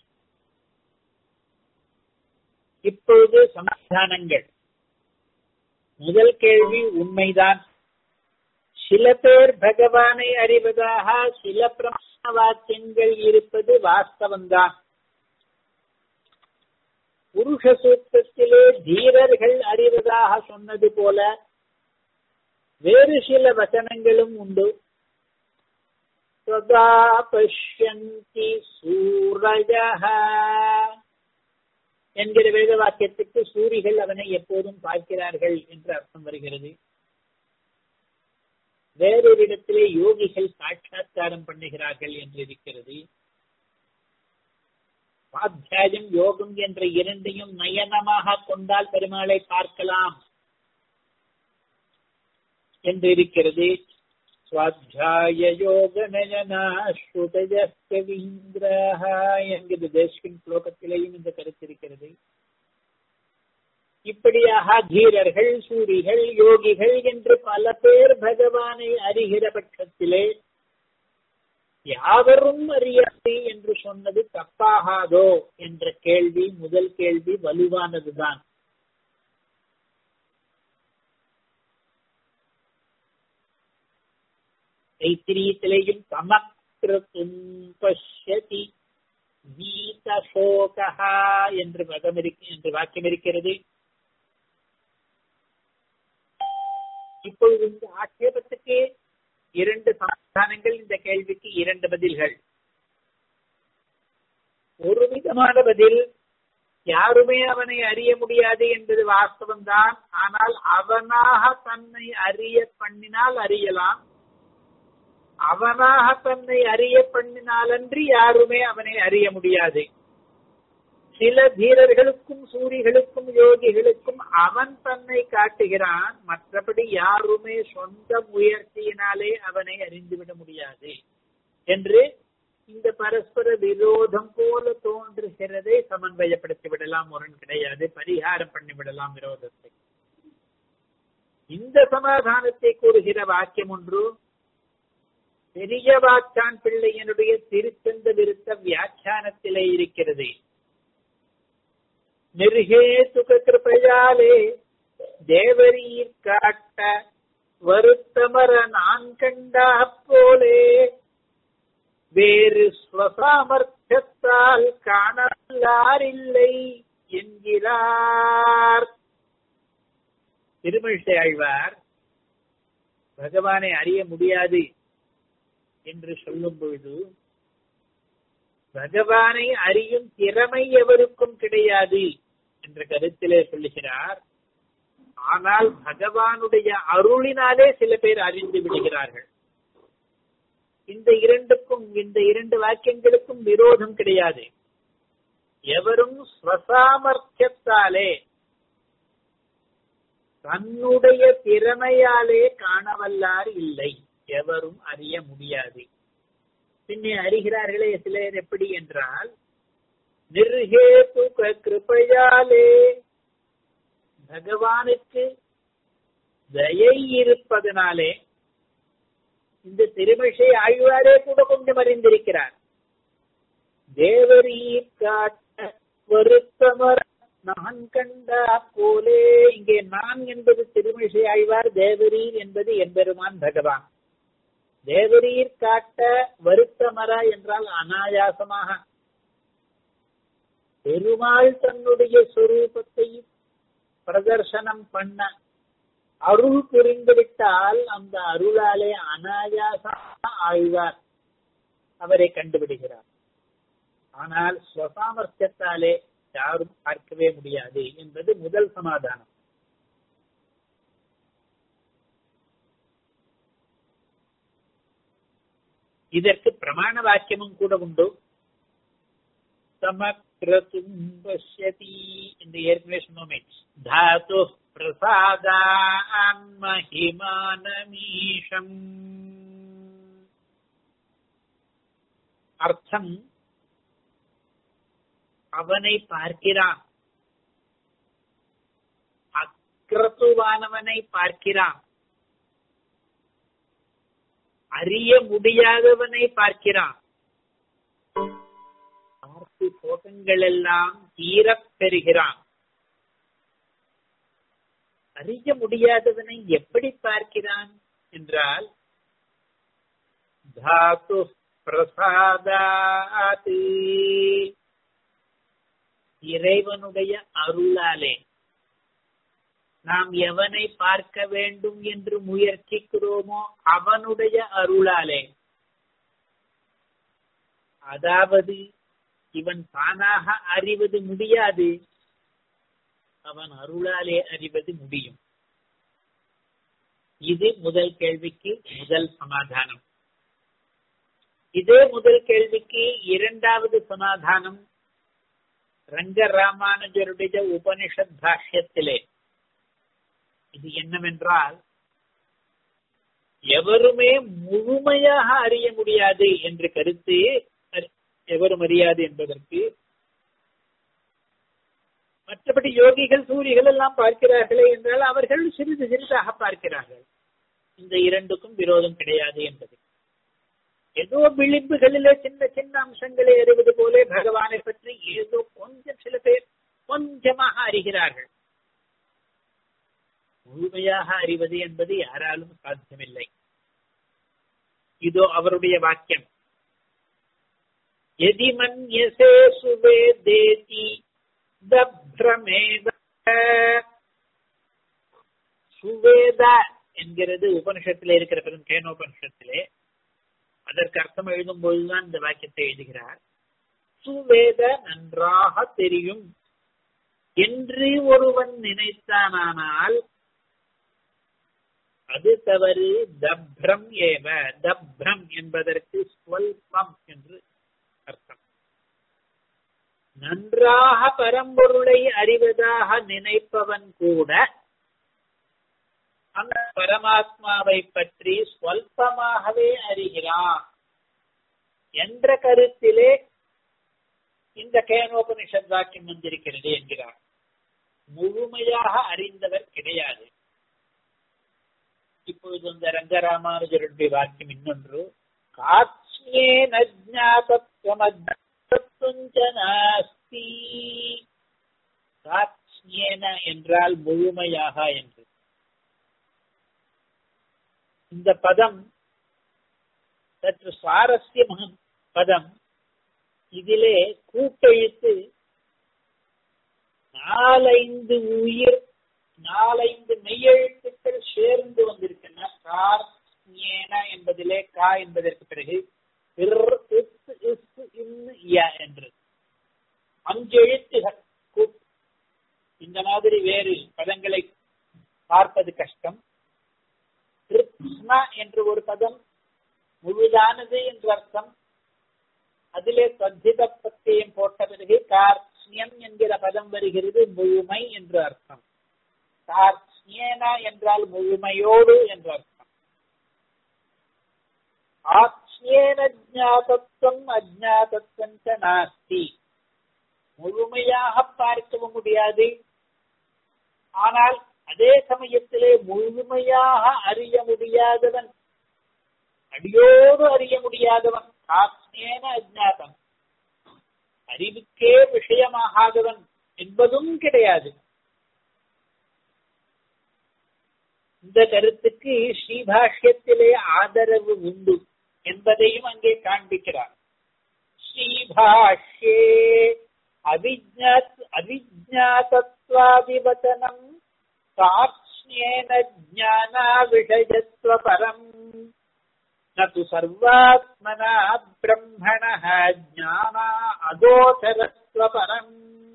இப்பொழுது சமாதானங்கள் முதல் கேள்வி உண்மைதான் சில பேர் பகவானை அறிவதாக சில பிரமாண வாக்கியங்கள் இருப்பது வாஸ்தவம்தான் புருஷ சூத்திரத்திலே தீரர்கள் அறிவதாக சொன்னது போல வேறு சில வசனங்களும் உண்டு சதா பஷ்யந்தி சூரஜ என்கிற வேத வாக்கியத்துக்கு சூரிகள் அவனை எப்போதும் பார்க்கிறார்கள் என்று அர்த்தம் வருகிறது வேறொரு இடத்திலே யோகிகள் சாட்சா்காரம் பண்ணுகிறார்கள் என்று இருக்கிறது சுவாத்தியாயம் யோகம் என்ற இரண்டையும் நயனமாக கொண்டால் பெருமாளை பார்க்கலாம் என்று இருக்கிறது சுவாத்தியாய யோக நயனா ஸ்ருதஜஸ்கவீந்திரஹ என்கிற தேசின் ஸ்லோகத்திலேயும் இந்த கருத்து இருக்கிறது இப்படியாக தீரர்கள் சூரிகள் யோகிகள் என்று பல பேர் பகவானை அறிகிற பட்சத்திலே யாவரும் அறியாது என்று சொன்னது தப்பாகாதோ என்ற கேள்வி முதல் கேள்வி வலுவானதுதான் தைத்திரியத்திலேயும் சமக்கிருத்தும் பஷ்யதி வீதசோகா என்று பதம் இருக்கு என்று வாக்கியம் இருக்கிறது இப்பொழுது இந்த ஆட்சேபத்துக்கு இரண்டு சமாதானங்கள் இந்த கேள்விக்கு இரண்டு பதில்கள் ஒரு விதமான பதில் யாருமே அவனை அறிய முடியாது என்பது வாஸ்தவம்தான் ஆனால் அவனாக தன்னை அறிய பண்ணினால் அறியலாம் அவனாக தன்னை அறிய பண்ணினாலன்றி யாருமே அவனை அறிய முடியாது சில தீரர்களுக்கும் சூரிகளுக்கும் யோகிகளுக்கும் அவன் தன்னை காட்டுகிறான் மற்றபடி யாருமே சொந்த முயற்சியினாலே அவனை அறிந்துவிட முடியாது என்று இந்த பரஸ்பர விரோதம் போல தோன்றுகிறதை சமன்வயப்படுத்தி விடலாம் முரண் கிடையாது பரிகாரம் பண்ணிவிடலாம் விரோதத்தை இந்த சமாதானத்தை கூறுகிற வாக்கியம் ஒன்று பெரிய வாச்சான் பிள்ளையனுடைய திருச்சந்த விருத்த வியாக்கியானத்திலே இருக்கிறது நிர்ஹேதுக கிருபையாலே தேவரீர் காட்ட வருத்தமர நான் கண்டா போலே வேறு ஸ்வசாமர்த்தியத்தால் காணலாரில்லை என்கிறார் திருமிழிசை ஆழ்வார் பகவானை அறிய முடியாது என்று சொல்லும் பொழுது பகவானை அறியும் திறமை எவருக்கும் கிடையாது என்ற கருத்திலே சொல்லுகிறார் ஆனால் பகவானுடைய அருளினாலே சில பேர் அறிந்து விடுகிறார்கள் இந்த இரண்டுக்கும் இந்த இரண்டு வாக்கியங்களுக்கும் விரோதம் கிடையாது எவரும் ஸ்வசாமர்த்தியத்தாலே தன்னுடைய திறமையாலே காணவல்லார் இல்லை எவரும் அறிய முடியாது பின்னே அறிகிறார்களே சிலர் எப்படி என்றால் நிர்ஹேதுக கிருபையாலே பகவானுக்கு தயை இருப்பதனாலே இந்த திருமிஷை ஆழ்வாரே கூட கொஞ்சம் அறிந்திருக்கிறார் தேவரீர் காட்ட வருத்தமர் நான் கண்டா போலே இங்கே நான் என்பது திருமிஷை ஆழ்வார் தேவரீர் என்பது எம்பெருமான் பகவான் தேவரீர் காட்ட வருத்தமர என்றால் அனாயாசமாக பெருமாள் தன்னுடைய சொரூபத்தை பிரதர்சனம் பண்ண அருள் புரிந்துவிட்டால் அந்த அருளாலே அனாயாசமாக ஆழ்வார் அவரை கண்டுபிடிக்கிறார் ஆனால் ஸ்வசாமர்த்தியத்தாலே யாரும் பார்க்கவே முடியாது என்பது முதல் சமாதானம் இதற்கு பிரமாண வாக்கியமும் கூட உண்டு சமக்ரதும் பஷ்யதி என்று ஏற்கனவே சொன்னோமே தாத்து பிரசாதான் மகிமானமீஷம் அர்த்தம் அவனை பார்க்கிறான் முடிவானவனை பார்க்கிறான் அறிய முடியாதவனை பார்க்கிறான் பார்த்து போகங்கள் எல்லாம் தீரப் பெறுகிறான் அறிய முடியாதவனை எப்படி பார்க்கிறான் என்றால் தாத்து பிரசாதாத் இறைவனுடைய அருளாலே நாம் எவனை பார்க்க வேண்டும் என்று முயற்சிக்கிறோமோ அவனுடைய அருளாலே அதாவது இவன் தானாக அறிவது முடியாது அவன் அருளாலே அறிவது முடியும் இது முதல் கேள்விக்கு முதல் சமாதானம் இதே முதல் கேள்விக்கு இரண்டாவது சமாதானம் ரங்க ராமானுஜருடைய உபனிஷத் பாஷ்யத்திலே இது என்னவென்றால் எவருமே முழுமையாக அறிய முடியாது என்று கருத்து எவரும் அறியாது என்பதற்கு மற்றபடி யோகிகள் சூரிகள் எல்லாம் பார்க்கிறார்களே என்றால் அவர்கள் சிறிது சிறிதாக பார்க்கிறார்கள் இந்த இரண்டுக்கும் விரோதம் கிடையாது என்பது ஏதோ விளிம்புகளிலே சின்ன சின்ன அம்சங்களை அறிவது போல பகவானை பற்றி ஏதோ கொஞ்சம் சில பேர் கொஞ்சமாக அறிகிறார்கள் முழுமையாக அறிவது என்பது யாராலும் சாத்தியமில்லை இதோ அவருடைய வாக்கியம் எதிமன்யசே சுவேதேதி தப்ரமேத சுவேத என்கிறது உபனிஷத்திலே இருக்கிற பெரும் கேனோபனிஷத்திலே அதற்கு அர்த்தம் எழுதும் போதுதான் இந்த வாக்கியத்தை எழுதுகிறார் சுவேத நன்றாக தெரியும் என்று ஒருவன் நினைத்தானால் அது தவறு தப்ரம் ஏவ தப்ரம் என்பதற்கு ஸ்வல்பம் என்று அர்த்தம் நன்றாக பரம்பொருளை அறிவதாக நினைப்பவன் கூட அந்த பரமாத்மாவை பற்றி ஸ்வல்பமாகவே அறிகிறான் என்ற கருத்திலே இந்த கேனோபனிஷத் வாக்கியம் வந்திருக்கிறது என்கிறார் முழுமையாக அறிந்தவர் கிடையாது இப்பொழுது இந்த ரங்கராமானுஜருடைய வாக்கியம் இன்னொன்று காட்சியேன நாஸ்தி காட்சியேன என்றால் முழுமையாக என்று இந்த பதம் சற்று சுவாரஸ்யமான பதம் இதிலே கூட்டெழுத்து நாலைந்து உயிர் நாலைந்து மெய்யெழுத்துக்கள் சேர்ந்து வந்திருக்கின்றன கார் என்பதிலே கா என்பதற்கு பிறகு என்று அஞ்சு எழுத்துகள் இந்த மாதிரி வேறு பதங்களை பார்ப்பது கஷ்டம் என்று ஒரு பதம் முழுதானது என்று அர்த்தம் அதிலே சத்தித பிரத்தியம் போட்ட பிறகு கார்ஷ்யம் என்கிற பதம் வருகிறது முழுமை என்று அர்த்தம் கார்ஷ்யேன என்றால் முழுமையோடு என்று அர்த்தம் ஆத்மியேன ஜாதத்துவம் அஜாதத்துவம் நாஸ்தி முழுமையாக பார்க்கவும் முடியாது ஆனால் அதே சமயத்திலே முழுமையாக அறிய முடியாதவன் அடியோடு அறிய முடியாதவன் ஆத்மேன அஜாதம் அறிவுக்கே விஷயமாகாதவன் என்பதும் கிடையாது இந்த கருத்துக்கு ஸ்ரீபாஷ்யத்திலே ஆதரவு உண்டு என்பதையும் அங்கே காண்பிக்கிறார் ஸ்ரீபாஷ்யே அவிஜாத் அவிஜாதத்வாதிவச்சனம் சாட்சியேன ஜானா விஷயத்துவ பரம் நது சர்வாத்மனா பிரம்மண ஜானா அகோச்சரத்துவ பரம்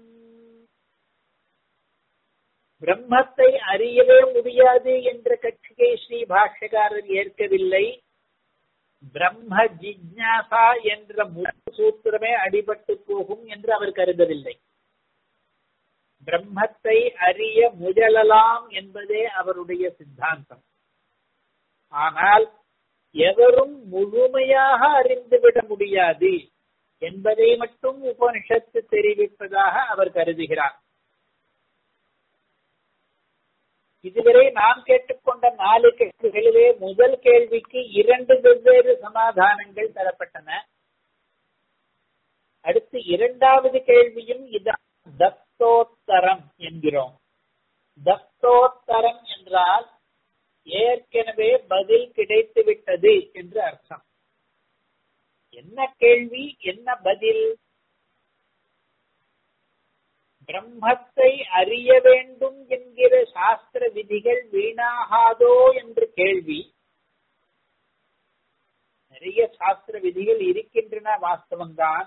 பிரம்மத்தை அறியவே முடியாது என்ற கட்சியை ஸ்ரீ பாஷ்யக்காரர் ஏற்கவில்லை பிரம்ம ஜிக்ஞாசா என்ற முழு சூத்திரமே அடிபட்டு போகும் என்று அவர் கருதவில்லை பிரம்மத்தை அறிய முயலலாம் என்பதே அவருடைய சித்தாந்தம் ஆனால் எவரும் முழுமையாக அறிந்துவிட முடியாது என்பதை மட்டும் உபனிஷத்து தெரிவிப்பதாக அவர் கருதுகிறார் இதுவரை நாம் கேட்டுக்கொண்ட நாலு கேள்விகளிலே முதல் கேள்விக்கு இரண்டு வெவ்வேறு சமாதானங்கள் தரப்பட்டன அடுத்து இரண்டாவது கேள்வியும் இதான் தத்தோத்தரம் என்கிறோம் தத்தோத்தரம் என்றால் ஏற்கனவே பதில் கிடைத்து விட்டது என்று அர்த்தம் என்ன கேள்வி என்ன பதில் பிரம்மத்தை அறிய வேண்டும் என்கிற சாஸ்திர விதிகள் வீணாகாதோ என்று கேள்வி நிறைய சாஸ்திர விதிகள் இருக்கின்றன வாஸ்தவம்தான்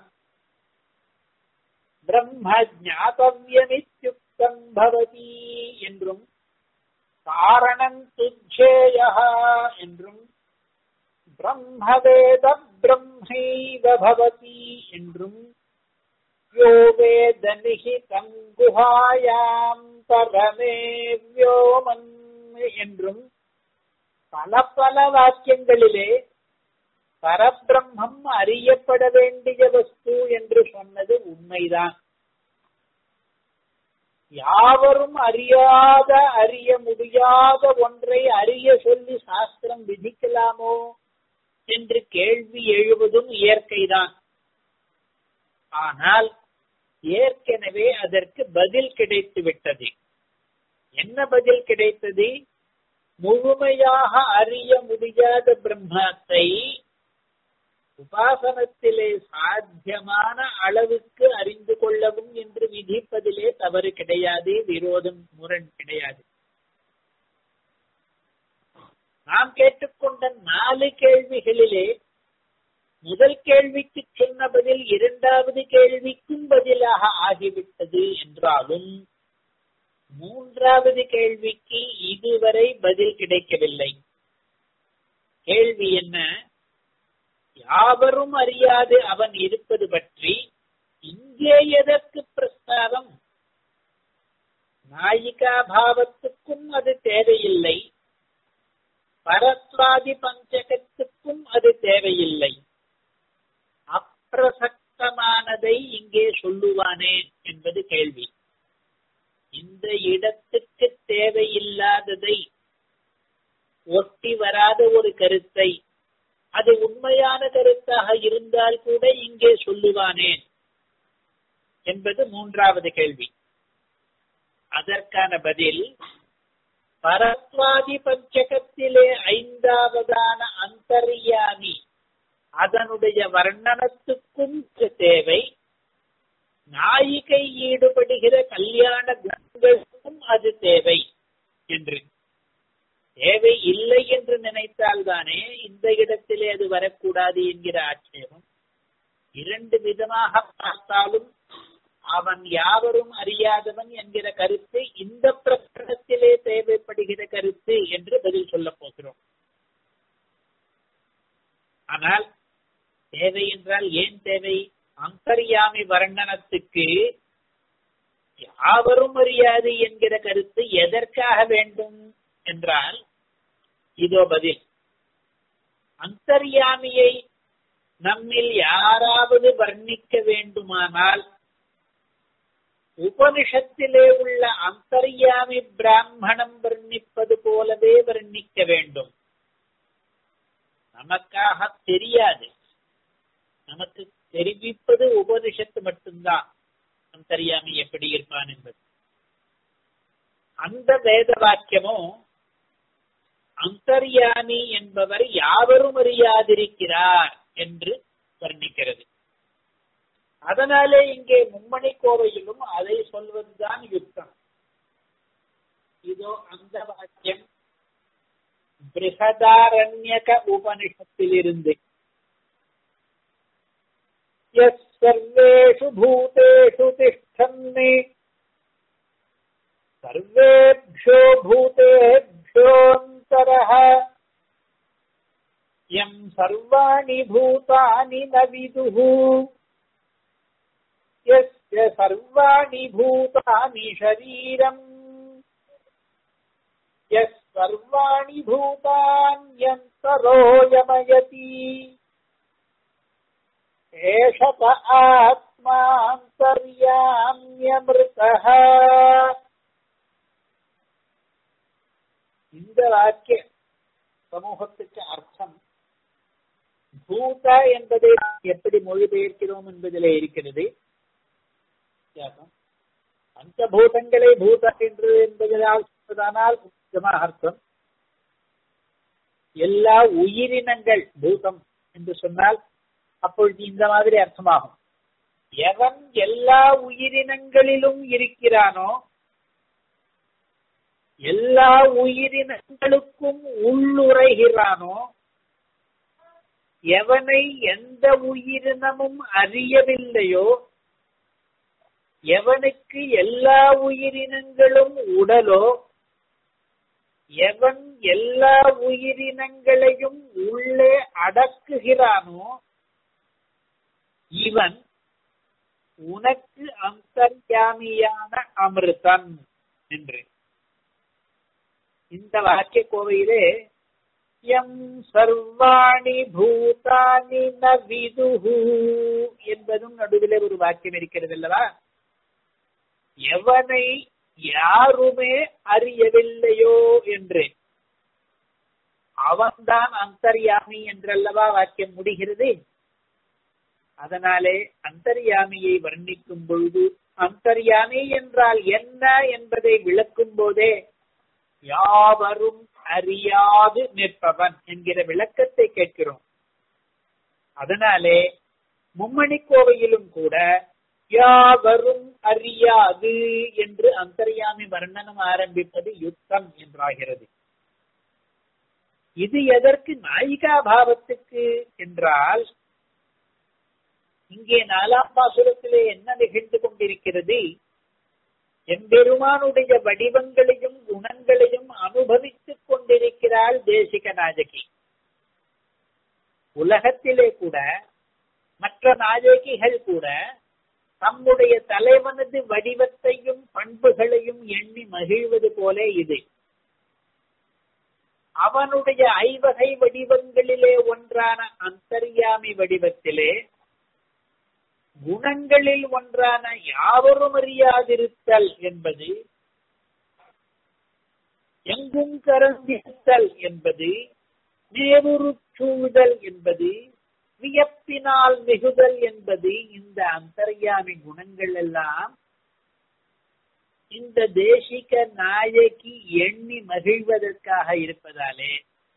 பிரம்ம ஜாத்தவியமித்யுக்தம் பவதி என்றும் காரணம் துச்சேய என்றும் பிரம்மவேத பிரம்மைவ பவதி என்றும் யோ வேத நிகிதம் குஹாயாம் பரமே வியோமன் என்றும் பல பல வாக்கியங்களிலே பரபிரம்மம் அறியப்பட வேண்டிய வஸ்து என்று சொன்னது உண்மைதான் யாவரும் அறியாத அறிய முடியாத ஒன்றை அறிய சொல்லி சாஸ்திரம் விதிக்கலாமோ என்று கேள்வி எழுவதும் இயற்கைதான் ஆனால் ஏற்கனவே அதற்கு பதில் கிடைத்து விட்டது என்ன பதில் கிடைத்தது முழுமையாக அறிய முடியாத பிரம்மத்தை உபாசனத்திலே சாத்தியமான அளவுக்கு அறிந்து கொள்ளவும் என்று விதிப்பதிலே தவறு கிடையாது விரோதம் முரண் கிடையாது நாம் கேட்டுக்கொண்ட நாலு கேள்விகளிலே முதல் கேள்விக்கு சொன்ன பதில் இரண்டாவது கேள்விக்கும் பதிலாக ஆகிவிட்டது என்றாலும் மூன்றாவது கேள்விக்கு இதுவரை பதில் கிடைக்கவில்லை கேள்வி என்ன யாவரும் அறியாது அவன் இருப்பது பற்றி இங்கே எதற்கு பிரஸ்தாபம் நாயிகா பாவத்துக்கும் அது தேவையில்லை பரத்வாதி பஞ்சகத்துக்கும் அது தேவையில்லை அப்பிரசக்தமானதை இங்கே சொல்லுவானேன் என்பது கேள்வி இந்த இடத்துக்கு தேவையில்லாததை ஒட்டி வராத ஒரு கருத்தை அது உண்மையான கருத்தாக இருந்தால் கூட இங்கே சொல்லுவானேன் என்பது மூன்றாவது கேள்வி அதற்கான பதில் பரத்வாதி பஞ்சகத்திலே ஐந்தாவதான அந்தர்யாமி அதனுடைய வர்ணனத்துக்கும் தேவை நாயிகை ஈடுபடுகிற கல்யாண குணங்களுக்கும் அது தேவை என்று தேவை இல்லை என்று நினைத்தால்தானே இந்த இடத்திலே அது வரக்கூடாது என்கிற ஆட்சேபம் இரண்டு விதமாக பார்த்தாலும் அவன் யாவரும் அறியாதவன் என்கிற கருத்து இந்த பிரகடனத்திலே தேவைப்படுகிற கருத்து என்று பதில் சொல்லப் போகிறோம் ஆனால் தேவை என்றால் ஏன் தேவை அந்தர்யாமி வர்ணனத்துக்கு யாவரும் அறியாது என்கிற கருத்து எதற்காக வேண்டும் என்றால் இதோ பதில் அந்தர்யாமியை நம்மில் யாராவது வர்ணிக்க வேண்டுமானால் உபனிஷத்திலே உள்ள அந்தர்யாமி பிராமணம் வர்ணிப்பது போலவே வர்ணிக்க வேண்டும் நமக்காக தெரியாது நமக்கு தெரிவிப்பது உபனிஷத்து மட்டும்தான் அந்தர்யாமி எப்படி இருப்பான் என்பது அந்த வேத வாக்கியமும் அந்தர்யாமி என்பவர் யாவரும் அறியாதிருக்கிறார் என்று வர்ணிக்கிறது அதனாலே இங்கே மும்மணி கோவையிலும் அதை சொல்வதுதான் யுத்தம் இதோ அந்த வாக்கியம் பிருகதாரண்யக உபனிஷத்திலிருந்து சர்வேஷு பூதேஷு திஷ்டன்னி सर्वेभ्यो भूतेभ्योऽन्तरः यम् सर्वाणि भूतानि न विदुः यस्य सर्वाणि भूतानि शरीरम् यः सर्वाणि भूतान्यन्तरो यमयति एषत आत्मान्तर्याम्यमृतः இந்த வாக்கிய சமூகத்துக்கு அர்த்தம் பூத என்பதை எப்படி மொழிபெயர்க்கிறோம் என்பதிலே இருக்கிறது பஞ்சபூதங்களை பூத என்று என்பதால் சொல்வதானால் முக்கியமாக அர்த்தம் எல்லா உயிரினங்கள் பூதம் என்று சொன்னால் அப்பொழுது இந்த மாதிரி அர்த்தமாகும் எவன் எல்லா உயிரினங்களிலும் இருக்கிறானோ எல்லா உயிரினங்களுக்கும் உள்ளுரைகிறானோ எவனை எந்த உயிரினமும் அறியவில்லையோ எவனுக்கு எல்லா உயிரினங்களும் உடலோ எவன் எல்லா உயிரினங்களையும் உள்ளே அடக்குகிறானோ இவன் உனக்கு அந்தர்யாமியான அமிர்தன் என்று இந்த வாக்கிய கோவையிலே எம் சர்வாணி பூதானி ந விதுஹு என்பதும் நடுவிலே ஒரு வாக்கியம் இருக்கிறது அல்லவா எவனை யாருமே அறியவில்லையோ என்று அவன்தான் அந்தர்யாமி என்றல்லவா வாக்கியம் முடிகிறது அதனாலே அந்தர்யாமியை வர்ணிக்கும் பொழுது அந்தர்யாமி என்றால் என்ன என்பதை விளக்கும் போதே யாவரும் அறியாது நிற்பவன் என்கிற விளக்கத்தை கேட்கிறோம் அதனாலே மும்மணி கோவையிலும் கூட யாவரும் அறியாது என்று அந்தர்யாமி வர்ணனம் ஆரம்பிப்பது யுத்தம் என்றாகிறது இது எதற்கு நாயிகா பாவத்துக்கு என்றால் இங்கே நாலாம் பாசுரத்திலே என்ன நிகழ்ந்து கொண்டிருக்கிறது எம்பெருமானுடைய வடிவங்களையும் குணங்களையும் அனுபவித்துக் கொண்டிருக்கிறாள் தேசிக நாயகி உலகத்திலே கூட மற்ற நாயகிகள் கூட தம்முடைய தலைவனது வடிவத்தையும் பண்புகளையும் எண்ணி மகிழ்வது போல இது அவனுடைய ஐவகை வடிவங்களிலே ஒன்றான அந்தர்யாமி வடிவத்திலே குணங்களில் ஒன்றான யாவரும் அறியாதிருத்தல் என்பது எங்கும் கரந்திருத்தல் என்பது நேருரு சூழ்தல் என்பது வியப்பினால் மிகுதல் என்பது இந்த அந்தர்யாமி குணங்கள் எல்லாம் இந்த தேசிக நாயகி எண்ணி மகிழ்வதற்காக இருப்பதாலே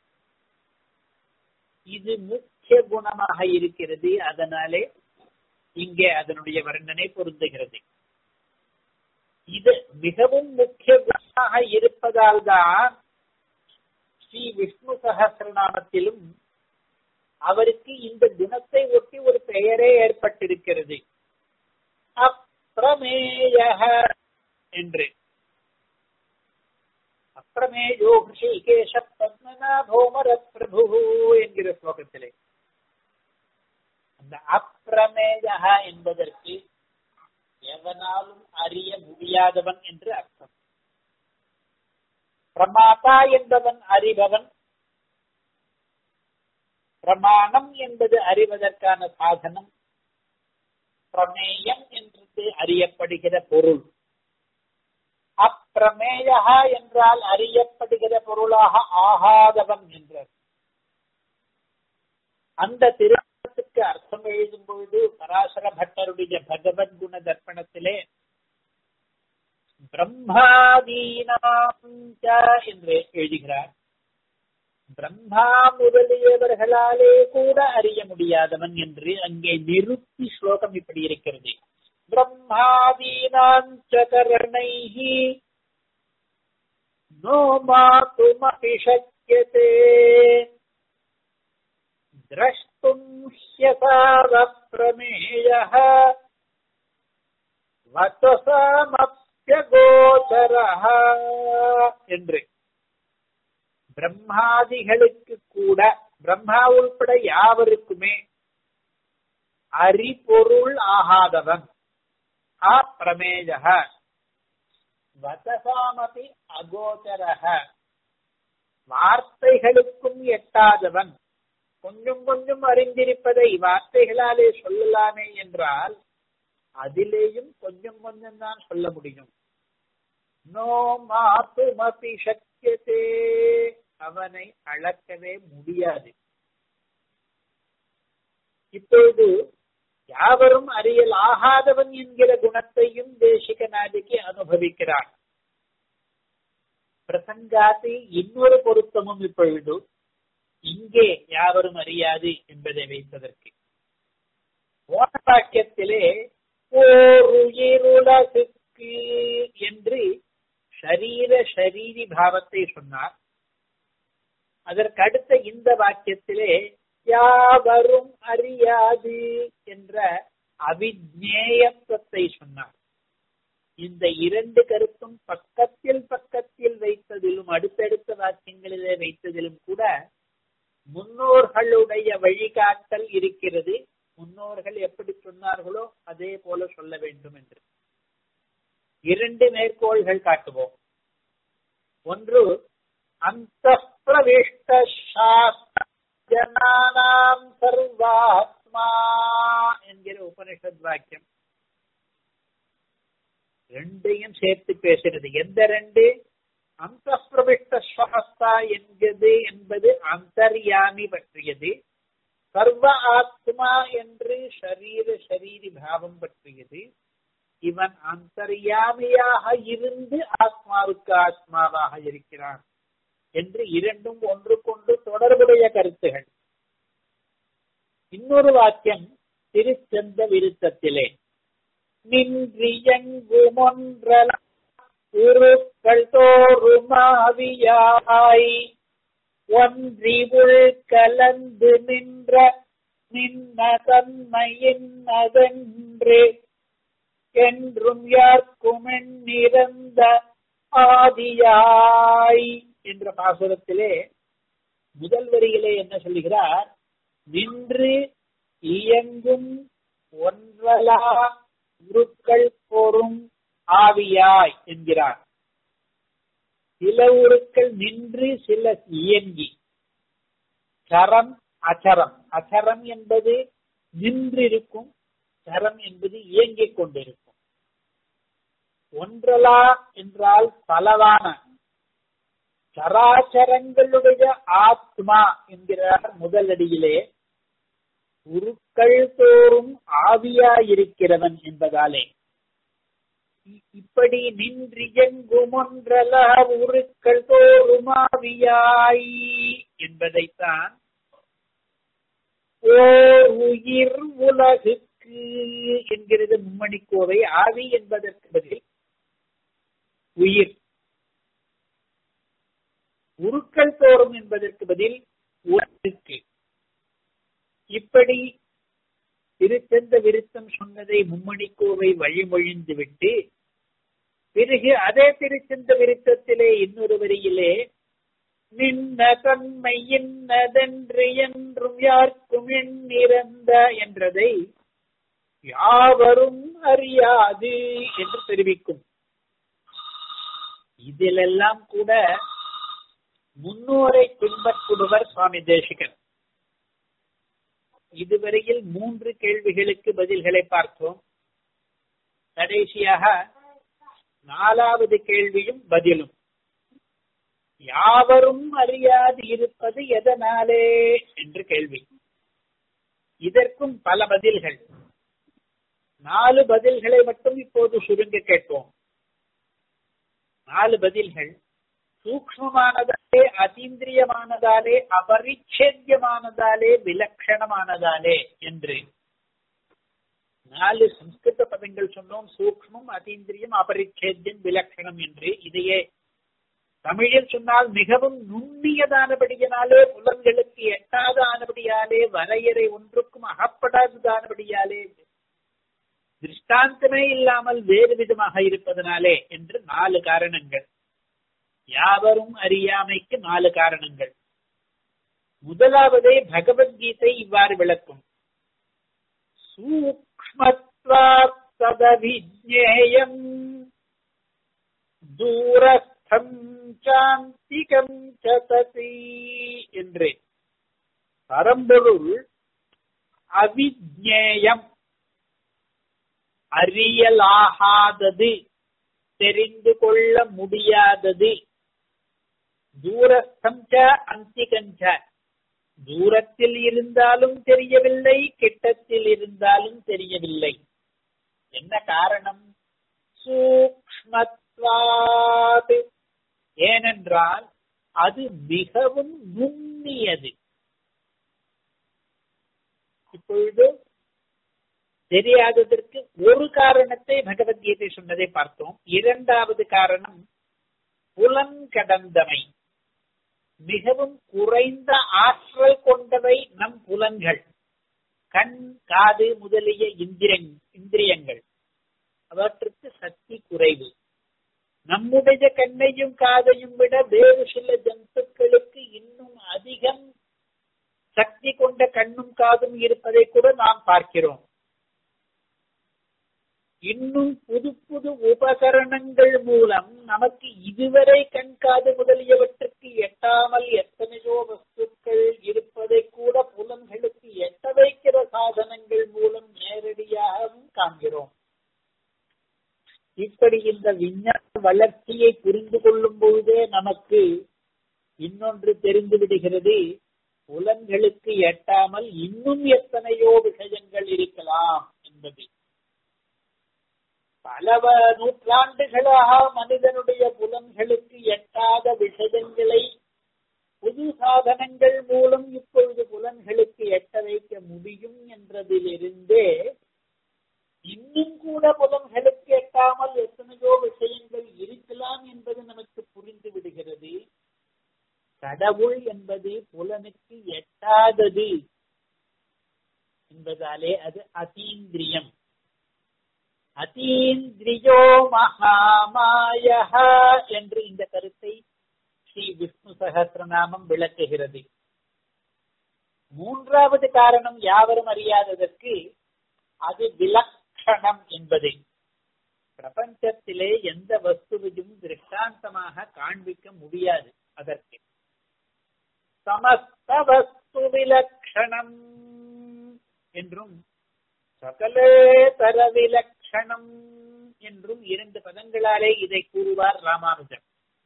இது முக்கிய குணமாக இருக்கிறது அதனாலே இங்கே அதனுடைய வர்ணனை பொருந்துகிறது இது மிகவும் முக்கிய குணமாக இருப்பதால் தான் ஸ்ரீ விஷ்ணு சகசிரநாமத்திலும் அவருக்கு இந்த குணத்தை ஒட்டி ஒரு பெயரே ஏற்பட்டிருக்கிறது அப்பிரமேய என்று அப்பிரமேயோ ஹிருஷிகேஷ பத்மநாபோமர பிரபு என்கிற ஸ்லோகத்திலே அந்த அப்பிரமேய என்பதற்கு எவனாலும் அறிய முடியாதவன் என்று அர்த்தம் பிரமாதா என்பவன் அறிபவன் பிரமாணம் என்பது அறிவதற்கான சாதனம் பிரமேயம் என்று அறியப்படுகிற பொருள் அப்பிரமேயா என்றால் அறியப்படுகிற பொருளாக ஆகாதவன் என்றார் அந்த திருமணத்துக்கு அர்த்தம் எழுதும் பொழுது பராசர பட்டருடைய பகவத் குண தர்ப்பணத்திலே பிரம்மாதீனாம் என்று எழுதுகிறார் பிரம்மா முதலியவர்களாலே கூட அறிய முடியாதவன் என்று அங்கே நிறுத்தி ஸ்லோகம் இப்படி இருக்கிறது பிரம்மாதீனாஞ்சகரணைஹி நோ மாத்துமபி சக்கியதே द्रष्टुम् ह्यसावप्रमेयः வசமப்பியகோச்சரஹ என்று பிரம்மாதிகளுக்கு கூட பிரம்மா உள்பட யாவருக்குமே அறிபொருள் ஆகாதவன் அப்பிரமேய வதசாமபி அகோச்சரக வார்த்தைகளுக்கும் எட்டாதவன் கொஞ்சம் கொஞ்சம் அறிந்திருப்பதை வார்த்தைகளாலே சொல்லலாமே என்றால் அதிலேயும் கொஞ்சம் கொஞ்சம் தான் சொல்ல முடியும் நோ மாத்துமபி சக்தி சக்கியதே அவனை அளக்கவே முடியாது இப்பொழுது யாவரும் அறியல் ஆகாதவன் என்கிற குணத்தையும் தேசிக நாதிக்கு அனுபவிக்கிறான் பிரசங்காதி இன்னொரு பொருத்தமும் இப்பொழுது இங்கே யாவரும் அறியாது என்பதை வைப்பதற்கு போன வாக்கியத்திலே ஓருயிருளசுக்கு என்று ஷரீர ஷரீரி பாவத்தை சொன்னார் அதற்கு அடுத்த இந்த வாக்கியத்திலே யாவரும் அறியாது என்ற அவிஜேயத்துவத்தை சொன்னார் இந்த இரண்டு கருத்தும் பக்கத்தில் பக்கத்தில் வைத்ததிலும் அடுத்தடுத்த வாக்கியங்களிலே வைத்ததிலும் கூட முன்னோர்களுடைய வழிகாட்டல் இருக்கிறது முன்னோர்கள் எப்படி சொன்னார்களோ அதே போல சொல்ல வேண்டும் என்று இரண்டு மேற்கோள்கள் காட்டுவோம் ஒன்று அந்த பிரவிஷ்ட ஜனானாம் சர்வாத்மா என்கிற உபனிஷத் வாக்கியம் ரெண்டையும் சேர்த்து பேசுறது எந்த ரெண்டு அந்த பிரவிஷ்ட சுவாஸ்தா என்கிறது என்பது அந்தர்யாமி பற்றியது சர்வ ஆத்மா என்று ஷரீர ஷரீரி பாவம் பற்றியது இவன் அந்தர்யாமியாக இருந்து ஆத்மாவுக்கு ஆத்மாவாக இருக்கிறான் என்று இரண்டும் ஒன்றுக்கொண்டு தொடர்புடைய கருத்துகள் இன்னொரு வாக்கியம் திருச்செந்த விருத்தத்திலே நின்றியங்குமொன்றல உருக்கள் தோறுமாவியாய் ஒன்றி உள் கலந்து நின்ற நின்ன தன்மையின்னதென்று என்றும் யார்க்கும் நிறந்த ஆதியாய் என்ற பாசுரத்திலே முதல் வரியிலே என்ன சொல்லுகிறார் நின்று இயங்கும் ஒன்றலா உருக்கள் போரும் ஆவியாய் என்கிறார் சில உருக்கள் நின்று சில இயங்கி சரம் அச்சரம் அச்சரம் என்பது நின்றிருக்கும் சரம் என்பது இயங்கிக் கொண்டிருக்கும் ஒன்றலா என்றால் பலவான சராச்சரங்களுடைய ஆத்மா என்கிறார் முதலடியிலே உருக்கள் தோறும் ஆவியாயிருக்கிறவன் என்பதாலே இப்படி நின்றியங்குமொன்றல உருக்கள் தோறும் ஆவியாய் என்பதைத்தான் ஓர் உயிர் உலகுக்கு என்கிறது மும்மணிக்கோவை ஆவி என்பதற்கு பதில் உயிர் உருக்கள் தோறும் என்பதற்கு பதில் உலகுக்கு இப்படி திருச்செந்த விருத்தம் சொன்னதை மும்மணிக்கோவை வழிமொழிந்து விட்டு பிறகு அதே திருச்செந்த விருத்தத்திலே இன்னொரு வரியிலே நின்ன தன்மை இன்னதென்று என்றும் யாருக்கும் எண்ணிறந்த என்றதை யாவரும் அறியாது என்று தெரிவிக்கும் இதிலெல்லாம் கூட முன்னோரை பின்பற்றுபவர் சுவாமி தேசிகன் இதுவரையில் மூன்று கேள்விகளுக்கு பதில்களை பார்த்தோம் கடைசியாக நாலாவது கேள்வியும் பதிலும் யாவரும் அறியாது இருப்பது எதனாலே என்று கேள்வி இதற்கும் பல பதில்கள் நாலு பதில்களை மட்டும் இப்போது சுருங்க கேட்போம் நாலு பதில்கள் சூக்மமானதாலே அதீந்திரியமானதாலே அபரிச்சேத்தியமானதாலே விலட்சணமானதாலே என்று நாலு சம்ஸ்கிருத பதங்கள் சொன்னோம் சூக்மம் அதீந்திரியம் அபரிச்சேத்தியம் விலட்சணம் என்று இதையே தமிழில் சொன்னால் மிகவும் நுண்ணியதானபடியினாலே புலன்களுக்கு எட்டாதானபடியாலே வரையறை ஒன்றுக்கும் அகப்படாததானபடியாலே திருஷ்டாந்தமே இல்லாமல் வேறு விதமாக இருப்பதனாலே என்று நாலு காரணங்கள் யாவரும் அறியாமைக்கு நாலு காரணங்கள் முதலாவதே பகவத்கீதை இவ்வாறு விளக்கும் சூக்மத்வாத்ததவிஜேயம் தூரஸ்தம் சாந்திகம் சததி என்று பரம்பொருள் அவிஜேயம் அறியலாகாதது தெரிந்து கொள்ள முடியாதது தூரஸ்தம் ச அந்திகஞ்ச தூரத்தில் இருந்தாலும் தெரியவில்லை கிட்டத்தில் இருந்தாலும் தெரியவில்லை என்ன காரணம் சூக்ஷ்மத்வாத் ஏனென்றால் அது மிகவும் நுண்ணியது இப்பொழுது தெரியாததற்கு ஒரு காரணத்தை பகவத்கீதை சொன்னதை பார்த்தோம் இரண்டாவது காரணம் புலன் கடந்தமை மிகவும் குறைந்த ஆற்றல் கொண்டவை நம் புலன்கள் கண் காது முதலிய இந்திரங் இந்திரியங்கள் அவற்றுக்கு சக்தி குறைவு நம்முடைய கண்ணையும் காதையும் விட வேறு சில ஜந்துக்களுக்கு இன்னும் அதிகம் சக்தி கொண்ட கண்ணும் காதும் இருப்பதை கூட நாம் பார்க்கிறோம் இன்னும் புது புது உபகரணங்கள் மூலம் நமக்கு இதுவரை கண் காது முதலியவற்றுக்கு எட்டாமல் எத்தனையோ வஸ்துக்கள் இருப்பதை கூட புலன்களுக்கு எட்ட வைக்கிற சாதனங்கள் மூலம் நேரடியாகவும் காண்கிறோம் இப்படி இந்த விஞ்ஞான வளர்ச்சியை புரிந்து கொள்ளும் பொழுதே நமக்கு இன்னொன்று தெரிந்து விடுகிறது புலன்களுக்கு எட்டாமல் இன்னும் எத்தனையோ விஷயங்கள் இருக்கலாம் என்பது பல நூற்றாண்டுகளாக மனிதனுடைய புலன்களுக்கு எட்டாத விஷயங்களை புது சாதனங்கள் மூலம் இப்பொழுது புலன்களுக்கு எட்ட வைக்க முடியும் என்றதிலிருந்தே இன்னும் கூட புலன்களுக்கு எட்டாமல் எத்தனையோ விஷயங்கள் இருக்கலாம் என்பது நமக்கு புரிந்து விடுகிறது கடவுள் என்பது புலனுக்கு எட்டாதது என்பதாலே அது அதீந்திரியம் அதீந்திரியோ மகாமாய என்று இந்த கருத்தை ஸ்ரீ விஷ்ணு சகசிரநாமம் விளக்குகிறது மூன்றாவது காரணம் யாவரும் அறியாததற்கு அது விலக்ஷணம் என்பது பிரபஞ்சத்திலே எந்த வஸ்துவையும் திருஷ்டாந்தமாக காண்பிக்க முடியாது அதற்கு சமஸ்த வஸ்து விலக்ஷணம் என்றும் சகலே தர விலக்ஷணம் என்றும் இரண்டு பதங்களாலே இதை கூறுவார் ராமானுஜன்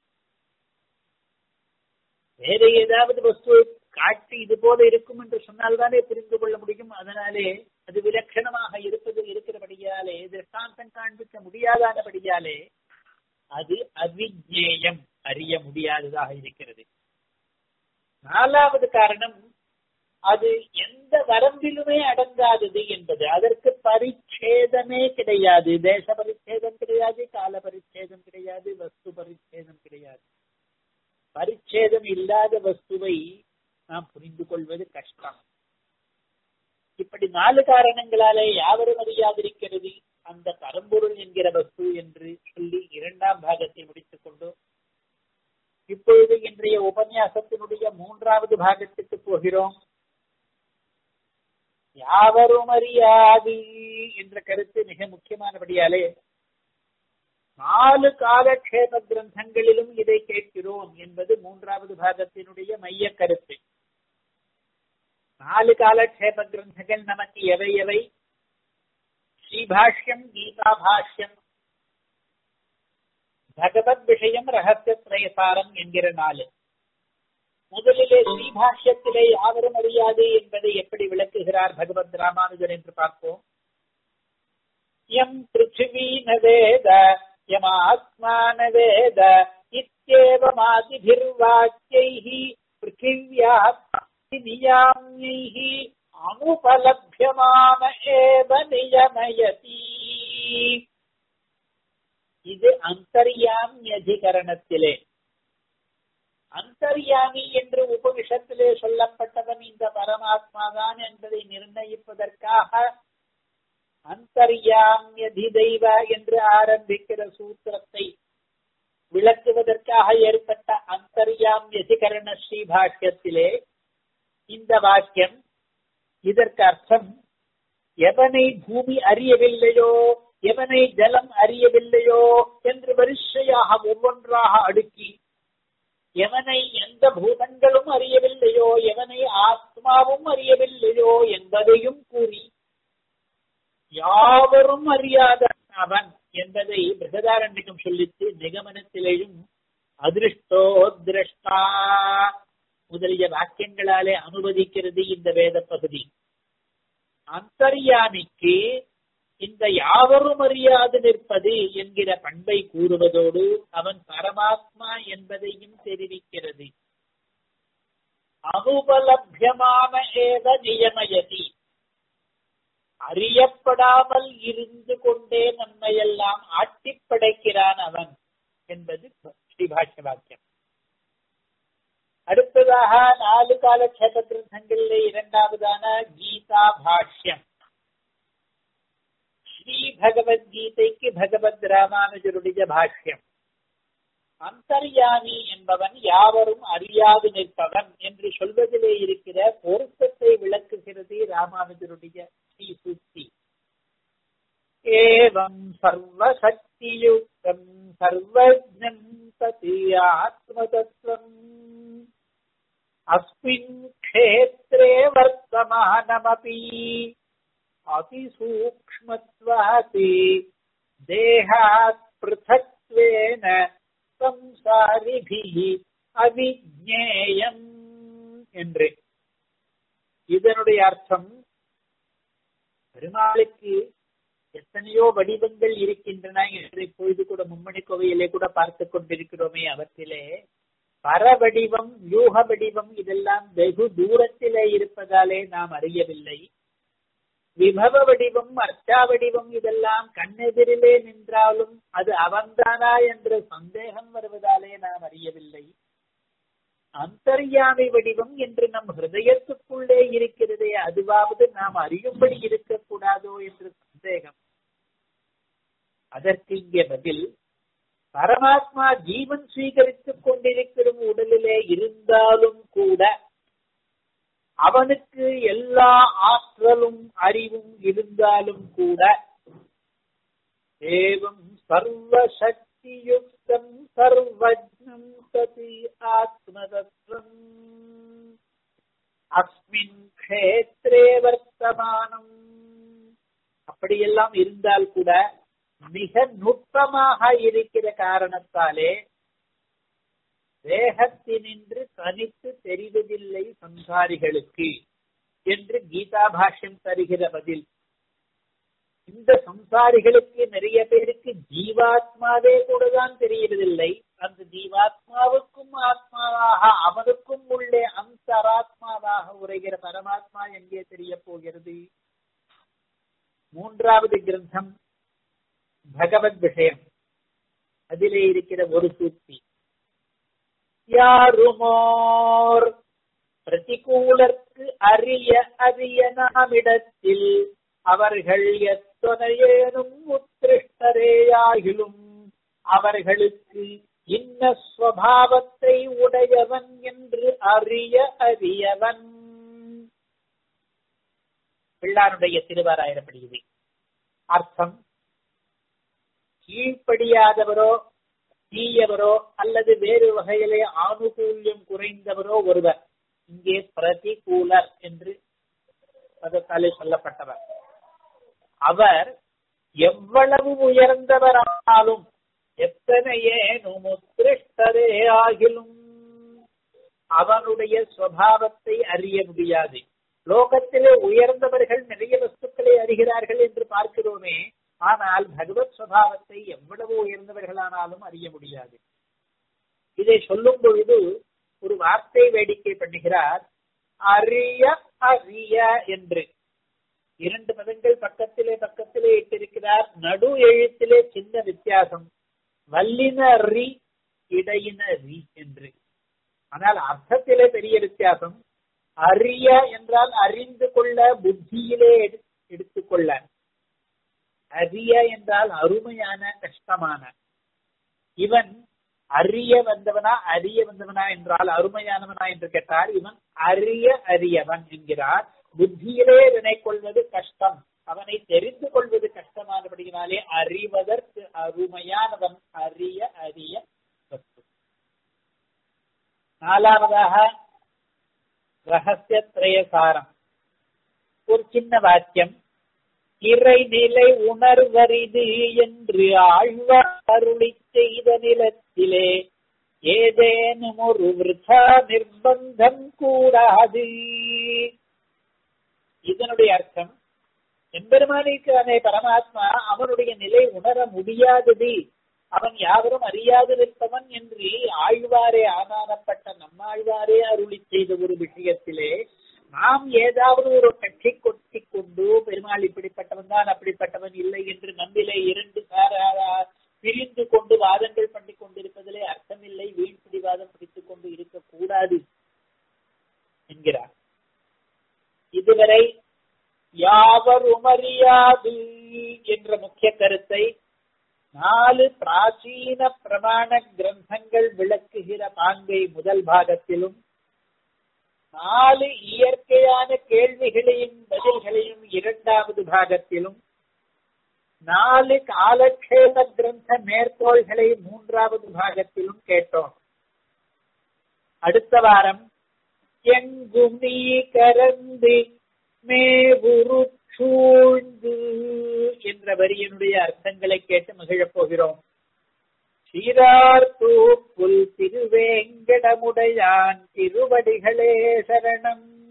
வேற ஏதாவது வஸ்துவை காட்சி இது போல இருக்கும் என்று சொன்னால்தானே புரிந்து கொள்ள முடியும் அதனாலே அது விலட்சணமாக இருப்பது இருக்கிறபடியாலே திருஷ்டாந்தம் காண்பிக்க முடியாதானபடியாலே அது அவிஜேயம் அறிய முடியாததாக இருக்கிறது நாலாவது காரணம் அது எந்த வரம்பிலுமே அடங்காதது என்பது அதற்கு பரிச்சேதமே கிடையாது தேச பரிச்சேதம் கிடையாது கால பரிச்சேதம் கிடையாது வஸ்து பரிச்சேதம் கிடையாது பரிச்சேதம் இல்லாத வஸ்துவை நாம் புரிந்து கொள்வது கஷ்டம் இப்படி நாலு காரணங்களாலே யாவரும் அறியாதிருக்கிறது அந்த பரம்பொருள் என்கிற வஸ்து என்று சொல்லி இரண்டாம் பாகத்தை முடித்துக் கொண்டு இப்பொழுது இன்றைய உபன்யாசத்தினுடைய மூன்றாவது பாகத்துக்கு போகிறோம் யாவரும் அறியாது என்ற கருத்து மிக முக்கியமானபடியாலே நாலு காலக்ஷேப கிரந்தங்களிலும் இதை கேட்கிறோம் என்பது மூன்றாவது பாகத்தினுடைய மைய கருத்து நாலு காலக்ஷேப கிரந்தங்கள் நமக்கு எவை எவை ஸ்ரீபாஷ்யம் கீதா பாஷ்யம் பகவத் விஷயம் ரகசிய திரயசாரம் என்கிற நாலு முதலிலே ஸ்ரீபாஷ்யத்திலே யாவரும் அறியாது என்பதை எப்படி விளக்குகிறார் பகவத் ராமானுஜர் என்று பார்ப்போம் எம் பிருத்திவி நவேத யமாத்மா நவேத இத்தேவமாதிபிர்வாக்கியைः பிருத்திவ்யாः நியாம்யைः அனுபலபியமான ஏவ நியமயதி இது அந்தர்யாமி அதிகரணத்திலே அந்தர்யாமி என்று உபனிஷத்திலே சொல்லப்பட்டவன் இந்த பரமாத்மா தான் என்பதை நிர்ணயிப்பதற்காக அந்தர்யாமியதி தெய்வ என்று ஆரம்பிக்கிற சூத்திரத்தை விளக்குவதற்காக ஏற்பட்ட அந்தர்யாமியதிகரண ஸ்ரீபாஷ்யத்திலே இந்த வாக்கியம் இதற்கு அர்த்தம் எவனை பூமி அறியவில்லையோ எவனை ஜலம் அறியவில்லையோ என்று வரிசையாக ஒவ்வொன்றாக அடுக்கி எவனை எந்த பூதங்களும் அறியவில்லையோ எவனை ஆத்மாவும் அறியவில்லையோ என்பதையும் கூறி யாவரும் அறியாத அவன் என்பதை பிரகதாரண்யம் சொல்லித்து நிகமனத்திலேயும் அதிருஷ்டோ திரஷ்டா முதலிய வாக்கியங்களாலே அனுமதிக்கிறது இந்த வேத பகுதி அந்தர்யாமிக்கு இந்த யாவரும் அறியாது நிற்பது என்கிற பண்பை கூறுவதோடு அவன் பரமாத்மா என்பதையும் தெரிவிக்கிறது அனுபலபியமான ஏத நியமயதி அறியப்படாமல் இருந்து கொண்டே நம்மையெல்லாம் ஆட்டி படைக்கிறான் அவன் என்பது ஸ்ரீபாஷ்ய வாக்கியம் அடுத்ததாக நாலு காலக்ஷேப கிரந்தங்களிலே இரண்டாவதான கீதா பாஷ்யம் ஸ்ரீ பகவத்கீதைக்கு பகவத் ராமானுஜருடைய பாஷ்யம் அந்தர்யாமி என்பவன் யாவரும் அறியாது நிற்பவன் என்று சொல்வதிலே இருக்கிற பொருத்தத்தை விளக்குகிறது ராமானுஜருடைய ஸ்ரீ சூக்தி ஏவம் சர்வசக்தியுக்தம் சர்வஜம் சதி ஆத்மதத்துவம் अस्मिन् क्षेत्रे वर्तमानमपि अतिसूक्ष्मत्वात् देहात् पृथक्त्वेन संसारिभिः அவிஜேயம் என்று இதனுடைய அர்த்தம் பெருமாளுக்கு எத்தனையோ வடிவங்கள் இருக்கின்றன என்று இப்பொழுது கூட மும்மணி கோவையிலே கூட பார்த்துக் கொண்டிருக்கிறோமே அவற்றிலே பரவடிவம் யூக வடிவம் இதெல்லாம் வெகு தூரத்திலே இருப்பதாலே நாம் அறியவில்லை விபவ வடிவம் அர்ச்சா வடிவம் இதெல்லாம் கண்ணெதிரிலே நின்றாலும் அது அவன்தானா என்ற சந்தேகம் வருவதாலே நாம் அறியவில்லை அந்தர்யாமி வடிவம் என்று நம் ஹிருதயத்துக்குள்ளே இருக்கிறதே அதுவாவது நாம் அறியும்படி இருக்கக்கூடாதோ என்று சந்தேகம் அதற்கு இங்கே பதில் பரமாத்மா ஜீவன் ஸ்வீகரித்துக் கொண்டிருக்கிற உடலிலே இருந்தாலும் கூட அவனுக்கு எல்லா ஆற்றலும் அறிவும் இருந்தாலும் கூட ஏவம் சர்வசக்தியுக்தம் சர்வஜம் சதி ஆத்மதத்வம் அஸ்மின் கஷேத்ரே வர்த்தமானம் அப்படியெல்லாம் இருந்தால் கூட மிக நுட்பமாக இருக்கிற காரணத்தாலே தேகத்தினின்று தனித்து தெரிவதில்லை சம்சாரிகளுக்கு என்று கீதா பாஷ்யம் தருகிற பதில் இந்த சம்சாரிகளுக்கு நிறைய பேருக்கு ஜீவாத்மாவே கூட தான் தெரியவதில்லை அந்த ஜீவாத்மாவுக்கும் ஆத்மாவாக அவனுக்கும் உள்ளே அந்தராத்மாவாக உரைகிற பரமாத்மா எங்கே தெரிய போகிறது மூன்றாவது கிரந்தம் பகவத் விஷயம் அதிலே இருக்கிற ஒரு சூக்தி யாருமோர் பிரதிகூலர்க்கு அறிய அறிய நாமிடத்தில் அவர்கள் எத்தனையேனும் உத்திருஷ்டரேயாகிலும் அவர்களுக்கு இன்ன ஸ்வபாவத்தை உடையவன் என்று அறிய அறியவன் பிள்ளாருடைய திருவாராயிரப்படுகிறது அர்த்தம் கீழ்ப்படியாதவரோ தீயவரோ அல்லது வேறு வகையிலே ஆனுகூல்யம் குறைந்தவரோ ஒருவர் இங்கே பிரதிகூலர் என்று பதத்தாலே சொல்லப்பட்டவர் அவர் எவ்வளவு உயர்ந்தவரானாலும் எத்தனையேனும் உத்திருஷ்டரே ஆகிலும் அவனுடைய சுவாவத்தை அறிய முடியாது லோகத்திலே உயர்ந்தவர்கள் நிறைய வஸ்துக்களை அறிகிறார்கள் என்று பார்க்கிறோமே ஆனால் பகவத் சுவாவத்தை எவ்வளவு உயர்ந்தவர்களானாலும் அறிய முடியாது இதை சொல்லும் பொழுது ஒரு வார்த்தை வேடிக்கை பண்ணுகிறார் அறிய அறிய என்று இரண்டு பதங்கள் பக்கத்திலே பக்கத்திலே இட்டிருக்கிறார் நடு எழுத்திலே சின்ன வித்தியாசம் வல்லின ரி இடையின ரி என்று ஆனால் அர்த்தத்திலே பெரிய வித்தியாசம் அறிய என்றால் அறிந்து கொள்ள புத்தியிலே எடுத்துக்கொள்ள அறிய என்றால் அருமையான கஷ்டமான இவன் அறிய வந்தவனா அறிய வந்தவனா என்றால் அருமையானவனா என்று கேட்டார் இவன் அறிய அறியவன் என்கிறார் புத்தியிலே வினை கொள்வது கஷ்டம் அவனை தெரிந்து கொள்வது கஷ்டமானபடியினாலே அறிவதற்கு அருமையானவன் அறிய அறிய நாலாவதாக ரகசிய திரயசாரம் ஒரு சின்ன வாக்கியம் இறைநிலை உணர்வரிது என்று ஆழ்வார் அருளி செய்த நிலத்திலே ஏதேனும் ஒரு விருதா நிர்பந்தம் கூடாது இதனுடைய அர்த்தம் எம்பெருமானிக்கானே பரமாத்மா அவனுடைய நிலை உணர முடியாதது அவன் யாவரும் அறியாது நிற்பவன் என்று ஆழ்வாரே ஆதாரப்பட்ட நம்மாழ்வாரே அருளி செய்த ஒரு விஷயத்திலே நாம் ஏதாவது ஒரு கட்சி கொட்டி கொண்டு பெருமாள் இப்படிப்பட்டவன் தான் அப்படிப்பட்டவன் இல்லை என்று நம்மிலே இரண்டு சாரா பிரிந்து கொண்டு வாதங்கள் பண்ணி கொண்டிருப்பதிலே அர்த்தமில்லை வீண் பிடிவாதம் பிடித்துக் கொண்டு இருக்கக்கூடாது என்கிறார் இதுவரை யாவரும் அறியாது என்ற முக்கிய கருத்தை நாலு பிராச்சீன பிரமாண கிரந்தங்கள் விளக்குகிற பாங்கை முதல் பாகத்திலும் நாலு இயற்கையான கேள்விகளையும் பதில்களையும் இரண்டாவது பாகத்திலும் நாலு காலக்ஷேப கிரந்த மேற்கோள்களை மூன்றாவது பாகத்திலும் கேட்டோம் அடுத்த வாரம் எங்கும் நீ கரந்து மேவுரு சூழ்ந்து என்ற வரியினுடைய அர்த்தங்களை கேட்டு மகிழப் போகிறோம் சீரார் தூப்புல் திருவேங்கடமுடையான் திருவடிகளே சரணம்